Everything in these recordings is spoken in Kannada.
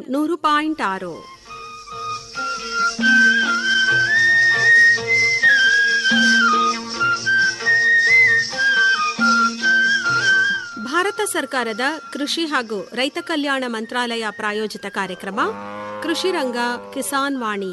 ನೂರು ಪಾಯಿಂಟ್ ಆರು ಭಾರತ ಸರ್ಕಾರದ ಕೃಷಿ ಹಾಗೂ ರೈತ ಕಲ್ಯಾಣ ಮಂತ್ರಾಲಯ ಪ್ರಾಯೋಜಿತ ಕಾರ್ಯಕ್ರಮ ಕೃಷಿ ರಂಗ ಕಿಸಾನ್ ವಾಣಿ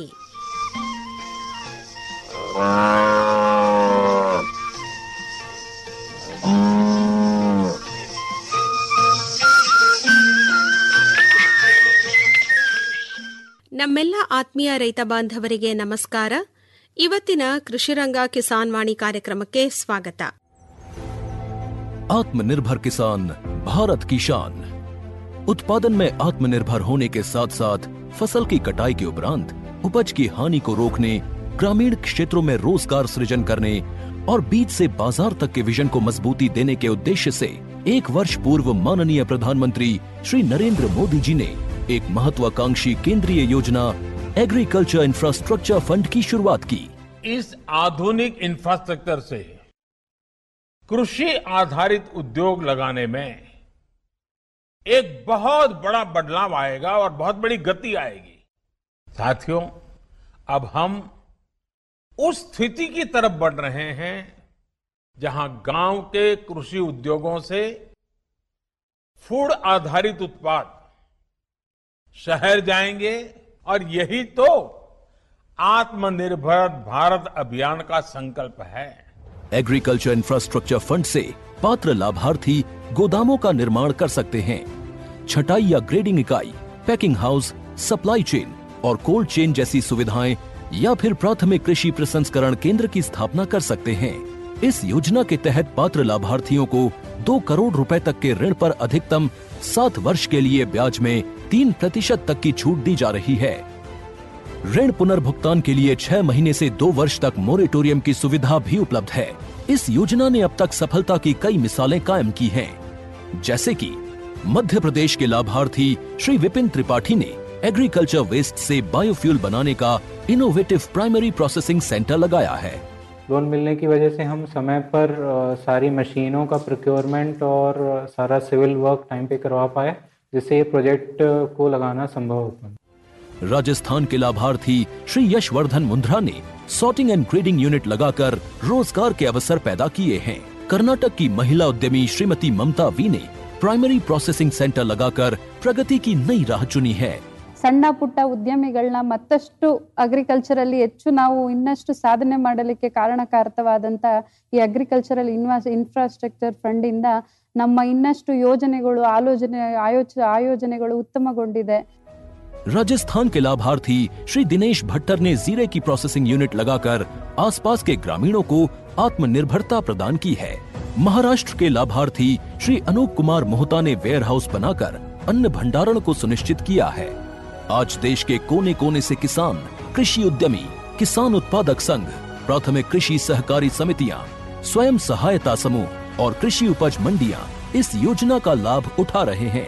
ನಮ್ಮೆಲ್ಲ ಆತ್ಮೀಯ ರೈತ ಬಾಂಧವರಿಗೆ ನಮಸ್ಕಾರ ಇವತ್ತಿನ ಕೃಷಿರಂಗ ಕಿಸಾನ್ ವಾಣಿ ಕಾರ್ಯಕ್ರಮಕ್ಕೆ ಸ್ವಾಗತ आत्मनिर्भर किसान भारत की शान उत्पादन में आत्मनिर्भर होने के साथ साथ फसल की कटाई के उपरांत उपज की हानि को रोकने ग्रामीण क्षेत्रों में रोजगार सृजन करने और बीज से बाजार तक के विजन को मजबूती देने के उद्देश्य से एक वर्ष पूर्व माननीय प्रधानमंत्री श्री नरेंद्र मोदी जी ने एक महत्वाकांक्षी केंद्रीय योजना एग्रीकल्चर इंफ्रास्ट्रक्चर फंड की शुरुआत की इस आधुनिक इंफ्रास्ट्रक्चर से कृषि आधारित उद्योग लगाने में एक बहुत बड़ा बदलाव आएगा और बहुत बड़ी गति आएगी साथियों अब हम उस स्थिति की तरफ बढ़ रहे हैं जहां गांव के कृषि उद्योगों से फूड आधारित उत्पाद शहर जाएंगे और यही तो आत्मनिर्भर भारत अभियान का संकल्प है एग्रीकल्चर इंफ्रास्ट्रक्चर फंड से पात्र लाभार्थी गोदामों का निर्माण कर सकते हैं छटाई या ग्रेडिंग इकाई पैकिंग हाउस सप्लाई चेन और कोल्ड चेन जैसी सुविधाएं या फिर प्राथमिक कृषि प्रसंस्करण केंद्र की स्थापना कर सकते हैं इस योजना के तहत पात्र लाभार्थियों को दो करोड़ रुपए तक के ऋण पर अधिकतम सात वर्ष के लिए ब्याज में तीन प्रतिशत तक की छूट दी जा रही है ऋण पुनर्भुगतान के लिए छह महीने से दो वर्ष तक मोरेटोरियम की सुविधा भी उपलब्ध है इस योजना ने अब तक सफलता की कई मिसालें कायम की हैं, जैसे कि मध्य प्रदेश के लाभार्थी श्री विपिन त्रिपाठी ने एग्रीकल्चर वेस्ट से बायोफ्यूल बनाने का इनोवेटिव प्राइमरी प्रोसेसिंग सेंटर लगाया है लोन मिलने की वजह से हम समय पर अ, सारी मशीनों का प्रोक्योरमेंट और अ, सारा सिविल वर्क टाइम पे करवा पाए जिससे ये प्रोजेक्ट अ, को लगाना संभव हो पाया राजस्थान के लाभार्थी श्री यशवर्धन मुंद्रा ने सॉर्टिंग एंड ग्रेडिंग यूनिट लगाकर रोजगार के अवसर पैदा किए हैं कर्नाटक की महिला उद्यमी श्रीमती ममता वी ने प्राइमरी प्रोसेसिंग सेंटर लगाकर प्रगति की नई राह चुनी है ಸಣ್ಣ ಪುಟ್ಟ ಉದ್ಯಮಿಗಳನ್ನ ಮತ್ತಷ್ಟು ಅಗ್ರಿಕಲ್ಚರಲ್ಲಿ ಹೆಚ್ಚು ನಾವು ಇನ್ನಷ್ಟು ಸಾಧನೆ ಮಾಡಲಿಕ್ಕೆ ಕಾರಣಕಾರಕವಾದಂತ ಈ ಅಗ್ರಿಕಲ್ಚರಲ್ ಇನ್ವಾಸ್ ಇನ್ಫ್ರಾಸ್ಟ್ರಕ್ಚರ್ ಫಂಡ್ ಇಂದ ನಮ್ಮ ಇನ್ನಷ್ಟು ಯೋಜನೆಗಳು ಆಲೋಚನೆ ಆಯೋಚ ಆಯೋಜನೆಗಳು ಉತ್ತಮಗೊಂಡಿದೆ राजस्थान के लाभार्थी श्री दिनेश भट्टर ने जीरे की प्रोसेसिंग यूनिट लगाकर आसपास के ग्रामीणों को आत्मनिर्भरता प्रदान की है महाराष्ट्र के लाभार्थी श्री अनूप कुमार मोहता ने वेयर हाउस बनाकर अन्न भंडारण को सुनिश्चित किया है आज देश के कोने कोने से किसान कृषि उद्यमी किसान उत्पादक संघ प्राथमिक कृषि सहकारी समितियां स्वयं सहायता समूह और कृषि उपज मंडियां इस योजना का लाभ उठा रहे हैं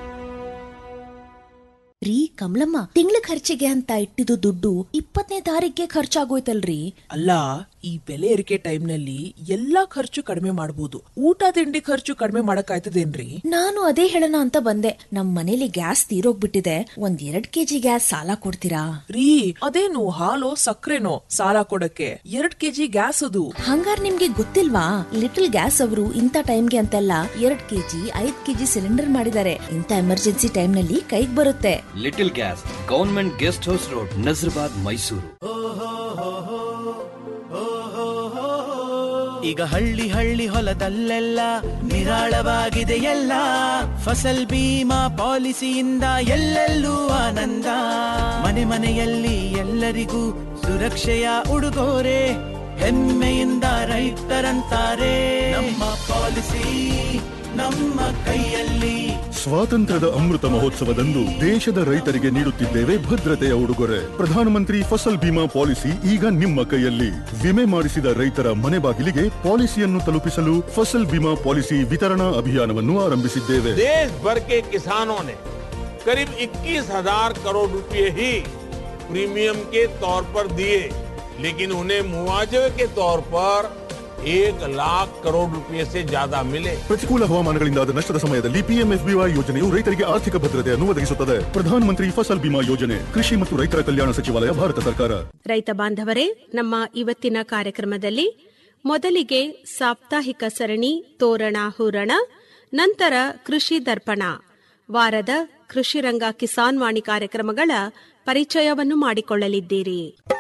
ರೀ ಕಮಲಮ್ಮ ತಿಂಗಳ ಖರ್ಚಿಗೆ ಅಂತ ಇಟ್ಟಿದ್ದು ದುಡ್ಡು ಇಪ್ಪತ್ತನೇ ತಾರೀಕಿಗೆ ಖರ್ಚಾಗೋಯ್ತಲ್ರಿ ಅಲ್ಲ ಈ ಬೆಲೆ ಏರಿಕೆ ಟೈಮ್ನಲ್ಲಿ ಎಲ್ಲಾ ಖರ್ಚು ಕಡಿಮೆ ಮಾಡಬಹುದು ಊಟ ತಿಂಡಿ ಖರ್ಚು ಕಡಿಮೆ ಮಾಡಕ್ಕಾಯ್ತದೇನ್ರಿ ನಾನು ಅದೇ ಹೇಳೋಣ ಅಂತ ಬಂದೆ ನಮ್ ಮನೇಲಿ ಗ್ಯಾಸ್ ತೀರೋಗ್ಬಿಟ್ಟಿದೆ ಒಂದ್ ಎರಡ್ ಕೆಜಿ ಗ್ಯಾಸ್ ಸಾಲ ಕೊಡ್ತೀರಾ ರೀ ಅದೇನು ಹಾಲು ಸಕ್ಕರೆನೋ ಸಾಲ ಕೊಡಕ್ಕೆ ಎರಡ್ ಕೆಜಿ ಗ್ಯಾಸ್ ಅದು ಹಂಗಾರ್ ನಿಮ್ಗೆ ಗೊತ್ತಿಲ್ವಾ ಲಿಟಲ್ ಗ್ಯಾಸ್ ಅವರು ಇಂಥ ಟೈಮ್ಗೆ ಅಂತೆಲ್ಲ ಎರಡ್ ಕೆಜಿ ಐದ್ ಕೆಜಿ ಸಿಲಿಂಡರ್ ಮಾಡಿದ್ದಾರೆ ಇಂಥ ಎಮರ್ಜೆನ್ಸಿ ಟೈಮ್ ನಲ್ಲಿ ಕೈಗ್ ಬರುತ್ತೆ little gas government guest house road Nazarbad Mysuru ಈಗ ಹಳ್ಳಿ ಹಳ್ಳಿ ಹೊಲದಲ್ಲೆಲ್ಲ ನಿರಾಳವಾಗಿದೆ ಎಲ್ಲ ಫಸಲ್ ಬೀಮಾ ಪಾಲಿಸಿಯಿಂದ ಎಲ್ಲೆಲ್ಲೂ ಆನಂದ ಮನೆ ಮನೆಯಲ್ಲಿ ಎಲ್ಲರಿಗೂ ಸುರಕ್ಷೆಯ ಉಡುಗೊರೆ ಹೆಮ್ಮೆಯಿಂದ ರೈತರಂತಾರೆ ನಮ್ಮ ಪಾಲಿಸಿ ನಮ್ಮ ಕೈಯಲ್ಲಿ ಸ್ವಾತಂತ್ರ್ಯದ ಅಮೃತ ಮಹೋತ್ಸವದಂದು ದೇಶದ ರೈತರಿಗೆ ನೀಡುತ್ತಿದ್ದೇವೆ ಭದ್ರತೆಯ ಉಡುಗೊರೆ ಪ್ರಧಾನಮಂತ್ರಿ ಫಸಲ್ ಬಿಮಾ ಪಾಲಿಸಿ ಈಗ ನಿಮ್ಮ ಕೈಯಲ್ಲಿ ವಿಮೆ ಮಾಡಿಸಿದ ರೈತರ ಮನೆ ಬಾಗಿಲಿಗೆ ಪಾಲಿಸಿಯನ್ನು ತಲುಪಿಸಲು ಫಸಲ್ ಬಿಮಾ ಪಾಲಿಸಿ ವಿತರಣಾ ಅಭಿಯಾನವನ್ನು ಆರಂಭಿಸಿದ್ದೇವೆ देश भर के किसानों ने करीब 21,000 करोड़ रुपए ही प्रीमियम के तौर पर दिए लेकिन उन्हें मुआवजे के तौर पर एक लाख करोड़ रुपए से ज्यादा मिले ಪ್ರತಿಕೂಲ ಹವಾಮಾನಗಳಿಂದಾದ ನಷ್ಟದ ಸಮಯದಲ್ಲಿ ಪಿಎಂಎಫ್ಬಿವೈ ಯೋಜನೆಯು ರೈತರಿಗೆ ಆರ್ಥಿಕ ಭದ್ರತೆಯನ್ನು ಒದಗಿಸುತ್ತದೆ ಪ್ರಧಾನಮಂತ್ರಿ ಫಸಲ್ ಬಿಮಾ ಯೋಜನೆ ಕೃಷಿ ಮತ್ತು ರೈತರ ಕಲ್ಯಾಣ ಸಚಿವಾಲಯ ಭಾರತ ಸರ್ಕಾರ ರೈತ ಬಾಂಧವರೇ ನಮ್ಮ ಇವತ್ತಿನ ಕಾರ್ಯಕ್ರಮದಲ್ಲಿ ಮೊದಲಿಗೆ ಸಾಪ್ತಾಹಿಕ ಸರಣಿ ತೋರಣ ಹೂರಣ ನಂತರ ಕೃಷಿ ದರ್ಪಣ ವಾರದ ಕೃಷಿ ರಂಗ ಕಿಸಾನ್ ವಾಣಿ ಕಾರ್ಯಕ್ರಮಗಳ ಪರಿಚಯವನ್ನು ಮಾಡಿಕೊಳ್ಳಲಿದ್ದೀರಿ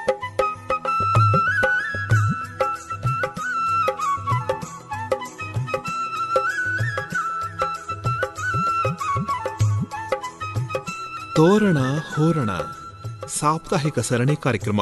ತೋರಣ ಹೋರಣ ಸಾಪ್ತಾಹಿಕ ಸರಣಿ ಕಾರ್ಯಕ್ರಮ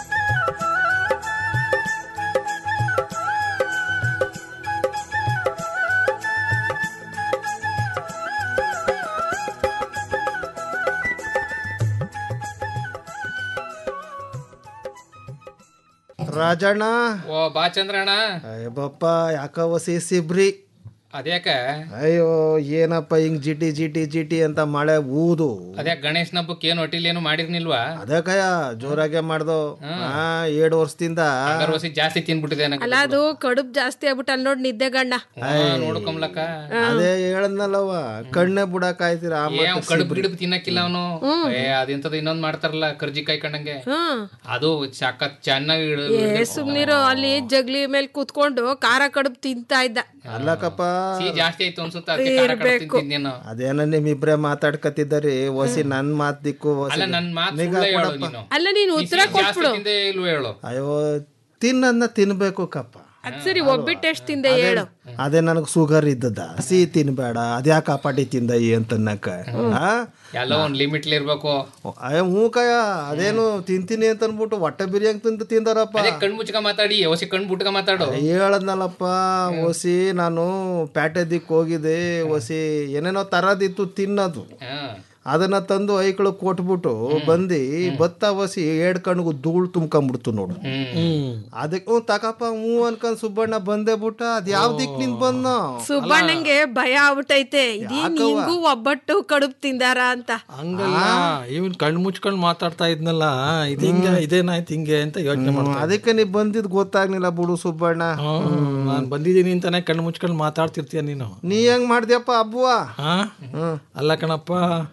ರಾಜಣ್ಣ ಓ ಬಾ ಚಂದ್ರಣ್ಣ ಅಯ್ಯ ಬಪ್ಪ ಯಾಕ ವಸಿ ಸಿಬ್ರಿ ಅದ್ಯಾಕ ಅಯ್ಯೋ ಏನಪ್ಪ ಹಿಂಗ್ ಜಿಟಿ ಜಿಟಿ ಜಿಟಿ ಅಂತ ಮಳೆ ಊದು ಅದ್ಯಾಕ ಗಣೇಶನ ಹಬ್ಬಕ್ಕೆ ಏನು ಹೊಟ್ಟಿಲ್ ಏನು ಮಾಡಿರ್ನಿಲ್ವಾ ಅದಕ್ಕಯ್ಯ ಜೋರಾಗೆ ಮಾಡ್ದು ಆ ಏಳು ವರ್ಷದಿಂದ ಹಂಗಾರ್ ವಸಿ ಜಾಸ್ತಿ ತಿನ್ಬಿಟ್ಟಿದೆ ನನಗೆ ಅಲ್ಲ ಅದು ಕಡುಬ್ ಜಾಸ್ತಿ ಆಗ್ಬಿಟ್ಟು ಅಲ್ಲಿ ನೋಡಿ ನಿದ್ದೆ ಗಣ್ಣ ನೋಡ್ಕೊಂಬ್ಲಕ್ಕ ಅದೇ ಹೇಳದ್ನಲ್ಲವ ಕಣ್ಣೆ ಬಿಡಕ್ ಆಯ್ತೀರ ಆ ಏ ಮಟ್ಟಕ್ ಕಡುಬು ಸಿಬ್ರಿ. ಗಿಡುಬು ತಿನ್ನಕ್ಕಿಲ್ಲ ಅವನು ಏ ಅದೆಂತದ ಇನ್ನೊಂದ್ ಮಾಡ್ತಾರಲ್ಲ ಕರ್ಜಿಕಾಯಿ ಕಂಡಂಗೆ ಹ್ಮ್ ಅದು ಸಖತ್ ಚೆನ್ನಾಗಿ ಇಡು- ಏ ಸುಮ್ನಿರು ಅಲ್ಲಿ ಜಗ್ಲಿ ಮೇಲೆ ಕೂತ್ಕೊಂಡು ಖಾರ ಕಡುಬು ತಿಂತಾ ಇದ್ದ ಅಲ್ಲಕ್ಕಪ್ಪ ಸಿಹಿ ಜಾಸ್ತಿ ಆಯ್ತು ಅನ್ಸುತ್ತೆ ಅದಕ್ಕೆ ಖಾರ ಕಡುಬು ಇರ್ಬೇಕು. ತಿಂತಿದ್ನೇನು ಅದೇನ ನಿಮ್ಮಿಬ್ರೆ ಮಾತಾಡ್ಕತಿದ್ದರಿ ವಸಿ ನನ್ ಮಾತ್ ದಿಕ್ಕು ವಸಿ ಅಲ್ಲ ನನ್ ಮಾತು ನಿಗಾ ಸುಳ್ಳೆ ಹೇಳು ಕೊಡಪ್ಪ. ನೀನು ಅಲ್ಲ ನೀನು ನೀ ಉತ್ತರ ಸಿಹಿ ಜಾಸ್ತಿ ಕೊಟ್ಬಿಡು ತಿಂದೆ ಇಲ್ವೋ ಹೇಳು ಅಯ್ಯೋ ತಿನ್ನದ್ನ ತಿನ್ಬೇಕು ಕಪ್ಪ ಅದ್ ಸರಿ ಒಬ್ಬಿಟ್ಟು ಎಷ್ಟು ತಿಂದೆ ಹೇಳು ಅದೇ ನನಗ್ ಶುಗರ್ ಇದ್ದದ ಸಿಹಿ ತಿನ್ಬೇಡ ಅದ್ಯಾಕ ಅಪಾಟಿ ತಿಂದ ಅಂತನ್ನಕ ಆ ಎಲ್ಲ ಒಂದ್ ಲಿಮಿಟ್ಲಿ ಇರ್ಬೇಕು ಅಯ್ಯ ಮೂಕಯ್ಯ ಅದೇನು ತಿಂತೀನಿ ಅಂತ ಅನ್ಬಿಟ್ಟು ಹೊಟ್ಟೆ ಬಿರಿಯಾನಿ ತಿಂದು ತಿಂದಾರಪ್ಪ ಅದೇ ಕಣ್ ಮುಚ್ಕ ಮಾತಾಡಿ ಹೊಸಿ ಕಣ್ ಬುಟ್ಕ ಮಾತಾಡು ಹೇಳದ್ನಲ್ಲಪ್ಪ ಒಸಿ ನಾನು ಪ್ಯಾಟೆ ದಿಕ್ ಹೋಗಿದ್ದೆ ಒಸಿ ಏನೇನೋ ತರದಿತ್ತು ತಿನ್ನೋದು ಹಾ ಅದನ್ನ ತಂದು ಐಗಳು ಕೊಟ್ಬಿಟ್ಟು ಬಂದು ಬತ್ತ ಒಸಿ ಏಡ್ ಕಣ್ಗೂ ಧೂಳ್ ತುಂಬ್ಕೊಂಡ್ಬಿಡ್ತು ನೋಡು ಅದಕ್ಕೆ ಹ್ಞೂ ತಕಪ್ಪ ಹ್ಞೂ ಅನ್ಕೊಂಡ್ ಸುಬ್ಬಣ್ಣ ಬಂದೇ ಬಿಟ್ಟ ಅದ್ ಯಾವ ದಿಕ್ನಿಂದ ಬಂದ ಸುಬ್ಬಣ್ಣಂಗೆ ಭಯ ಆಗ್ಬಿಟ್ಟೈತೆ ಇದೇನ್ ಹಿಂಗೂ ಒಬ್ಬಟ್ಟು ಕಡುಬು ತಿಂದಾರ ಅಂತ ಹಂಗಲ್ಲ ಇವನ್ ಕಣ್ ಮುಚ್ಕೊಂಡ್ ಮಾತಾಡ್ತಾ ಇದ್ನಲ್ಲ ಇದು ಹಿಂಗೆ ಇದೇನಾಯ್ತು ಹಿಂಗೆ ಅಂತ ಯೋಚನೆ ಮಾಡ್ತಾ ಅದಕ್ಕೆ ನೀ ಬಂದಿದ್ ಗೊತ್ತಾಗ್ಲಿಲ್ಲ ಬಿಡು ಸುಬ್ಬಣ್ಣ ನಾನು ಬಂದಿದ್ದೀನಿ ಅಂತಾನೆ ಕಣ್ಣು ಮುಚ್ಕೊಂಡು ಮಾತಾಡ್ತಿರ್ತೀಯ ನೀನು ನೀ ಹೆಂಗ್ ಮಾಡ್ದ್ಯಪ್ಪ ಹಬ್ಬುವ ಹಾ ಅಲ್ಲ ಕಣಪ್ಪ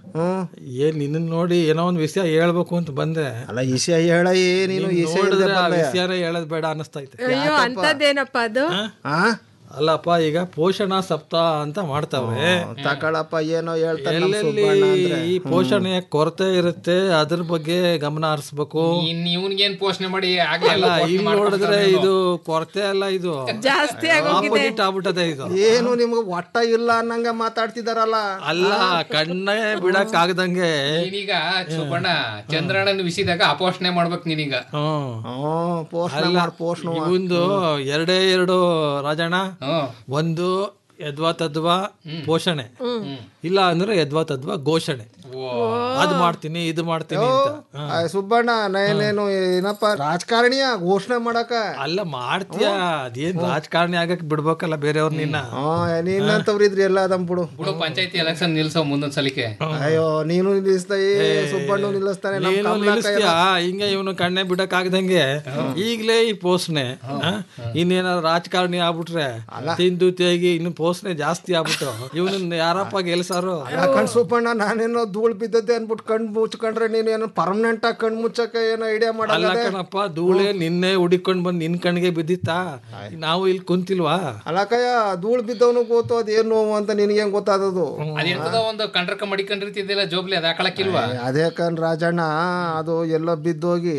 ಏನ್ ನಿನ್ನ ನೋಡಿ ಏನೋ ಒಂದ್ ವಿಷಯ ಹೇಳ್ಬೇಕು ಅಂತ ಬಂದೆ ಅಲ್ಲ ವಿಷಯ ಹೇಳ ನೀನು ನೀನ್ ವಿಷಯ ನೋಡಿದ್ರೆ ಆ ಹೇಳ್ದೆ ವಿಷಯನೇ ಹೇಳೋದ್ ಬೇಡ ಅನಿಸ್ತೈತೆ ಅಯ್ಯೋ ಅಂತದ್ದೇನಪ್ಪ ಅದು ಆ ಅಲ್ಲಪ್ಪ ಈಗ ಪೋಷಣ ಸಪ್ತಾಹ ಅಂತ ಮಾಡ್ತಾವ್ರೆ ತಕೊಳಪ್ಪ ಏನೋ ಹೇಳ್ತಾರೆ ನಮ್ ಎಲ್ಲೆಲ್ಲಿ ಸುಬ್ಬಣ್ಣ ಅಂದ್ರೆ ಈ ಪೋಷಣೆಯ ಕೊರತೆ ಇರುತ್ತೆ ಅದ್ರ ಬಗ್ಗೆ ಗಮನ ಹರಿಸ್ಬೇಕು ಇನ್ ಇವ್ನಿಗೇನ್ ಪೋಷಣೆ ಮಾಡಿ ಆಗ್ಲೇ ಅಲ್ಲ ಇಲ್ಲಿ ನೋಡಿದ್ರೆ ಇದು ಕೊರತೆ ಅಲ್ಲ ಇದು ಜಾಸ್ತಿ ಆಪೋಸಿಟ್ ಆಗ್ಬಿಟ್ಟದೆ ಇದು ಏನು ನಿಮ್ಗೆ ಒಟ್ಟ ಇಲ್ಲ ಅನ್ನಂಗ ಮಾತಾಡ್ತಿದಾರಲ್ಲ ಅಲ್ಲ ಕಣ್ಣೇ ಬಿಡಕ್ ಆಗದಂಗೆ ನೀನೀಗ ಸುಬ್ಬಣ್ಣ ಚಂದ್ರಣ್ಣನ ವಿಷಯದಾಗ ಅಪೋಷಣೆ ಮಾಡ್ಬೇಕು ನೀನೀಗ ಹ್ಮ್ ಹ್ಮ್ ಪೋಷಣೆ ಅಲ್ಲ ಮಾಡ್ ಪೋಷಣೆ ಇವಂದು ಎರಡೇ ಎರಡು ರಾಜಣ್ಣ ಒಂದು ಯದ್ವಾ ತದ್ವಾ ಪೋಷಣೆ ಇಲ್ಲ ಅಂದ್ರೆ ಯದ್ವಾ ತದ್ವಾ ಘೋಷಣೆ ಅದ್ ಮಾಡ್ತೀನಿ ಇದು ಮಾಡ್ತೀನಿ ಅಂತ ಆ, ಸುಬ್ಬಣ್ಣ ನಾನೇನು ಏನಪ್ಪ ರಾಜಕಾರಣಿಯ ಘೋಷಣೆ ಮಾಡಕ ಅಲ್ಲ ಮಾಡ್ತೀಯ ಅದೇನ್ ರಾಜಕಾರಣಿ ಆಗಕ್ ಬಿಡ್ಬೇಕಲ್ಲ ಬೇರೆಯವ್ರ ನಿನ್ನ ನೀನಂತವ್ರು ಇದ್ರಿ ಎಲ್ಲ ಅದಂ ಬಿಡು ಬಿಡು ಪಂಚಾಯತಿ ಎಲೆಕ್ಷನ್ ನಿಲ್ಸೋ ಮುಂದೊಂದ್ ಸಲಿಕೆ ಅಯ್ಯೋ ನೀನು ನಿಲ್ಲಿಸ್ತಾ ಸುಬ್ಬಣ್ಣ ನಿಲ್ಲಿಸ್ತಾನೆ ನಮ್ ನೀನು ಕಮಲಕ್ಕ ನಿಲ್ಲಿಸ್ತೀಯ ಎಲ್ಲ- ಹಿಂಗೆ ಇವನು ಕಣ್ಣೆ ಬಿಡಕ್ ಆಗದಂಗೆ ಈಗ್ಲೇ ಈ ಪೋಷಣೆ ಇನ್ನೇನಾದ್ರು ರಾಜಕಾರಣಿ ಆಗ್ಬಿಟ್ರೆ ತಿಂದು ತೇಗಿ ಇನ್ನು ಪೋಷಣೆ ಜಾಸ್ತಿ ಆಗ್ಬಿಟ್ಟು ಇವನನ್ನ ಯಾರಪ್ಪ ಗೆಲ್ಸಾರು ಯಾಕಂಡ್ ಸುಬ್ಬಣ್ಣ ನಾನೇನೋ ಧೂಳ್ ಬಿದ್ದದ್ದೆ ಅನ್ಬಿಟ್ಟು ಕಣ್ ಮುಚ್ಕೊಂಡ್ರೆ ನೀನು ಏನೋ ಪರ್ಮನೆಂಟ್ ಆಗಿ ಕಣ್ ಮುಚ್ಚಕ ಏನೋ ಐಡಿಯಾ ಅಲ್ಲ ಮಾಡಲ್ಲ ಕಣಪ್ಪ ಧೂಳೆ ನಿನ್ನೆ ಹುಡಿಕೊಂಡ್ ಬಂದ್ ನಿನ್ ಕಣ್ಣಿಗೆ ಬಿದ್ದಿತ್ತಾ ನಾವು ಇಲ್ಲಿ ಕುಂತಿಲ್ವಾ ಅಲ್ಲಕಯ್ಯ ಧೂಳ್ ಬಿದ್ದವನು ಗೊತ್ತು ಅದ್ ಏನ್ ನೋವು ಅಂತ ನಿನಗೆ ಹೆಂಗ್ ಗೊತ್ತಾದದು ಅದೆಂತದ ಒಂದು ಕಂಡ್ರಕ ಮಡಿಕೊಂಡಿರ್ತಿದ್ದಿಲ್ಲ ಜೋಬ್ಲಿ ಅದ್ ಹಾಕೊಳಕ್ಕಿಲ್ವಾ ಅದೇ ಕಣ್ ರಾಜಣ್ಣ ಅದು ಎಲ್ಲೋ ಬಿದ್ದೋಗಿ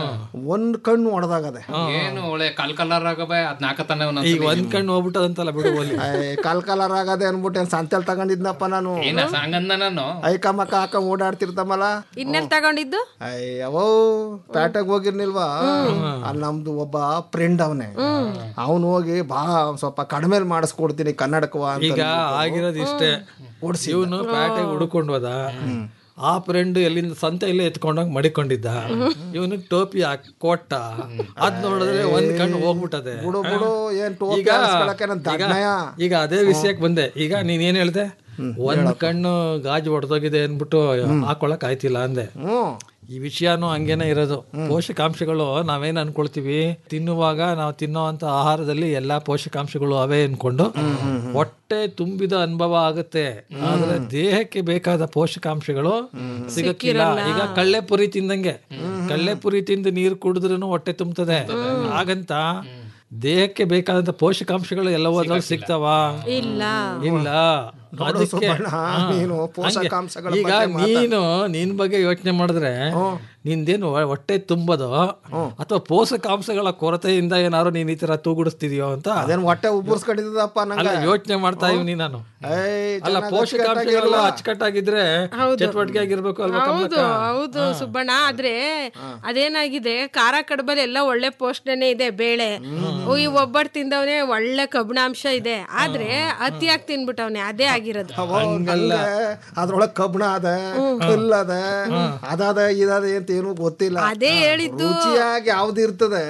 ಒಂದ್ ಕಣ್ಣು ಹೊಡೆದಾಗದೆ ಏನು ಒಳ್ಳೆ ಕಲ್ ಕಲರ್ ಆಗಬ ಅದ್ ನಾಕತಾನೆ ಈಗ ಒಂದ್ ಕಣ್ಣು ಹೋಗ್ಬಿಟ್ಟದಂತಲ್ಲ ಬಿಡು ಅಲ್ಲಿ ಕಾಲ್ ಕಾಲರ್ ಆಗದೆ ಅನ್ಬಿಟ್ಟು ಏನ್ ಸಂತೆಲ್ ತಗೊಂಡಿದ್ನಪ್ಪ ನಾನು ಏನ ಸಂಗಂದ ನಾನು ಐಕಮಕ್ಕ ಹಾಕ ಓಡಾಡ್ತಿರ್ತಮಲ್ಲ ಇನ್ನೆಲ್ ತಗೊಂಡಿದ್ದು ಅಯ್ಯವೋ ಪ್ಯಾಟಗ್ ಹೋಗಿರ್ನಿಲ್ವಾ ಅಲ್ಲಿ ನಮ್ದು ಒಬ್ಬ ಫ್ರೆಂಡ್ ಅವನೇ ಅವನು ಹೋಗಿ ಬಾ ಸ್ವಲ್ಪ ಕಡಿಮೆ ಮಾಡಿಸ್ಕೊಡ್ತೀನಿ ಕನ್ನಡಕವ ಅಂತ ಈಗ ಆಗಿರೋದು ಇಷ್ಟೇ ಇವನು ಪ್ಯಾಟೆಗೆ ಹುಡ್ಕೊಂಡು ಹೋದ ಆ ಫ್ರೆಂಡ್ ಎಲ್ಲಿಂದ ಸಂತೆ ಇಲ್ಲೇ ಎತ್ಕೊಂಡೋಗಿ ಮಡಿಕೊಂಡಿದ್ದ ಇವನು ಟೋಪಿ ಹಾಕ್ ಕೊಟ್ಟ ಅದ್ ನೋಡಿದ್ರೆ ಒಂದ್ ಕಣ್ಣು ಹೋಗ್ಬಿಟ್ಟದೆ ಬಿಡು ಬಿಡು ಏನ್ ಟೋಪಿ ಈಗ ಹಾಕ್ಸ್ಕೊಳಕ್ಕೆ ನನ್ ಈಗ- ದಡ್ನಯ ಈಗ ಅದೇ ವಿಷಯಕ್ಕೆ ಬಂದೆ ಈಗ ನೀನ್ ಏನ್ ಹೇಳ್ದೆ ಒಂದ್ ಕಣ್ಣು ಗಾಜು ಹೊಡೆದೋಗಿದೆ ಅನ್ಬಿಟ್ಟು ಹಾಕೊಳಕ್ ಆಯ್ತಿಲ್ಲ ಅಂದೆ ಹ್ಮ್ ಈ ವಿಷಯನೂ ಹಂಗೇನೆ ಇರೋದು ಪೋಷಕಾಂಶಗಳು ನಾವೇನ್ ಅನ್ಕೊಳ್ತೀವಿ ತಿನ್ನುವಾಗ ನಾವು ತಿನ್ನೋವಂತ ಆಹಾರದಲ್ಲಿ ಎಲ್ಲಾ ಪೋಷಕಾಂಶಗಳು ಅವೇ ಅನ್ಕೊಂಡು ಹೊಟ್ಟೆ ತುಂಬಿದ ಅನುಭವ ಆಗುತ್ತೆ ಆದ್ರೆ ದೇಹಕ್ಕೆ ಬೇಕಾದ ಪೋಷಕಾಂಶಗಳು ಸಿಗಕ್ಕಿಲ್ಲ ಈಗ ಕಳ್ಳೆ ಪುರಿ ತಿಂದಂಗೆ ಕಳ್ಳೆ ಪುರಿ ತಿಂದು ನೀರು ಕುಡಿದ್ರೂ ಹೊಟ್ಟೆ ತುಂಬುತ್ತದೆ ಹಾಗಂತ ದೇಹಕ್ಕೆ ಬೇಕಾದಂತ ಪೋಷಕಾಂಶಗಳು ಎಲ್ಲವೂ ಅದ್ರಲ್ಲಿ ಸಿಗ್ತಾವ ಇಲ್ಲ ಇಲ್ಲ ನೋಡು ಅದಕ್ಕೆ ಸುಬ್ಬಣ್ಣ, ಹಾ, ನೀನು ಹಂಗೆ. ಪೋಷಕಾಂಶಗಳ ಈಗ ಬಗ್ಗೆ ಮಾತಾಡ್- ನೀನು ನಿನ್ ಬಗ್ಗೆ ಯೋಚನೆ ಮಾಡಿದ್ರೆ ನಿಂದೇನು ಹೊ- ಹೊಟ್ಟೆ ತುಂಬೋದು ಅಥವಾ ಪೋಷಕಾಂಶಗಳ ಕೊರತೆಯಿಂದ ಏನಾದ್ರು ನೀನ್ ಈ ತರ ತೂಗುಡಿಸ್ತಿದ್ಯೋ ಅಂತ ಅದೇನ್ ಹೊಟ್ಟೆ ಉಬ್ಬರ್ಸ್ಕೊಂಡಿದ್ದಪ್ಪ ಅಲ್ಲ ನಂಗೆ ಯೋಚನೆ ಮಾಡ್ತಾ ಇವನಿ ನಾನು ಏಯ್, ಅಲ್ಲ ಚೆನ್ನಾಗ್ ಪೋಷಕಾಂಶಗಳೆಲ್ಲ ಅಚ್ಚುಕಟ್ಟಾಗಿಲ್ವಾ? ಅಚ್ಚುಕಟ್ಟಾಗಿದ್ರೆ ಚಟುವಟಿಕೆ ಆಗಿರ್ಬೇಕು ಅಲ್ವಾ ಹೌದು ಕಮಲಕ್ಕ? ಹೌದು ಸುಬ್ಬಣ್ಣ ಆದ್ರೆ ಅದೇನಾಗಿದೆ ಖಾರ ಕಡಬಲ್ಲಿ ಎಲ್ಲ ಒಳ್ಳೆ ಪೋಷಣೆನೆ ಇದೆ ಬೇಳೆ ಓ, ಈ ಒಬ್ಬಟ್ಟು ತಿಂದವನೇ ಒಳ್ಳೆ ಕಬ್ಬಿಣಾಂಶ ಇದೆ ಆದ್ರೆ ಅತಿಯಾಗಿ ತಿನ್ಬಿಟ್ಟವನೆ ಅದೇ ಆಗಿರೋದು ಹಂಗಲ್ಲ ಅದ್ರೊಳಗ್ ಕಬ್ಬಣ ಅದ ಕಲ್ಲ ಅದ ಅದಾದ ಇದಾದ ಅಂತ ಏನು ಗೊತ್ತಿಲ್ಲ ಅದೇ ಹೇಳಿದ್ದು. ರುಚಿಯಾಗಿ ಯಾವ್ದು ಇರ್ತದೆ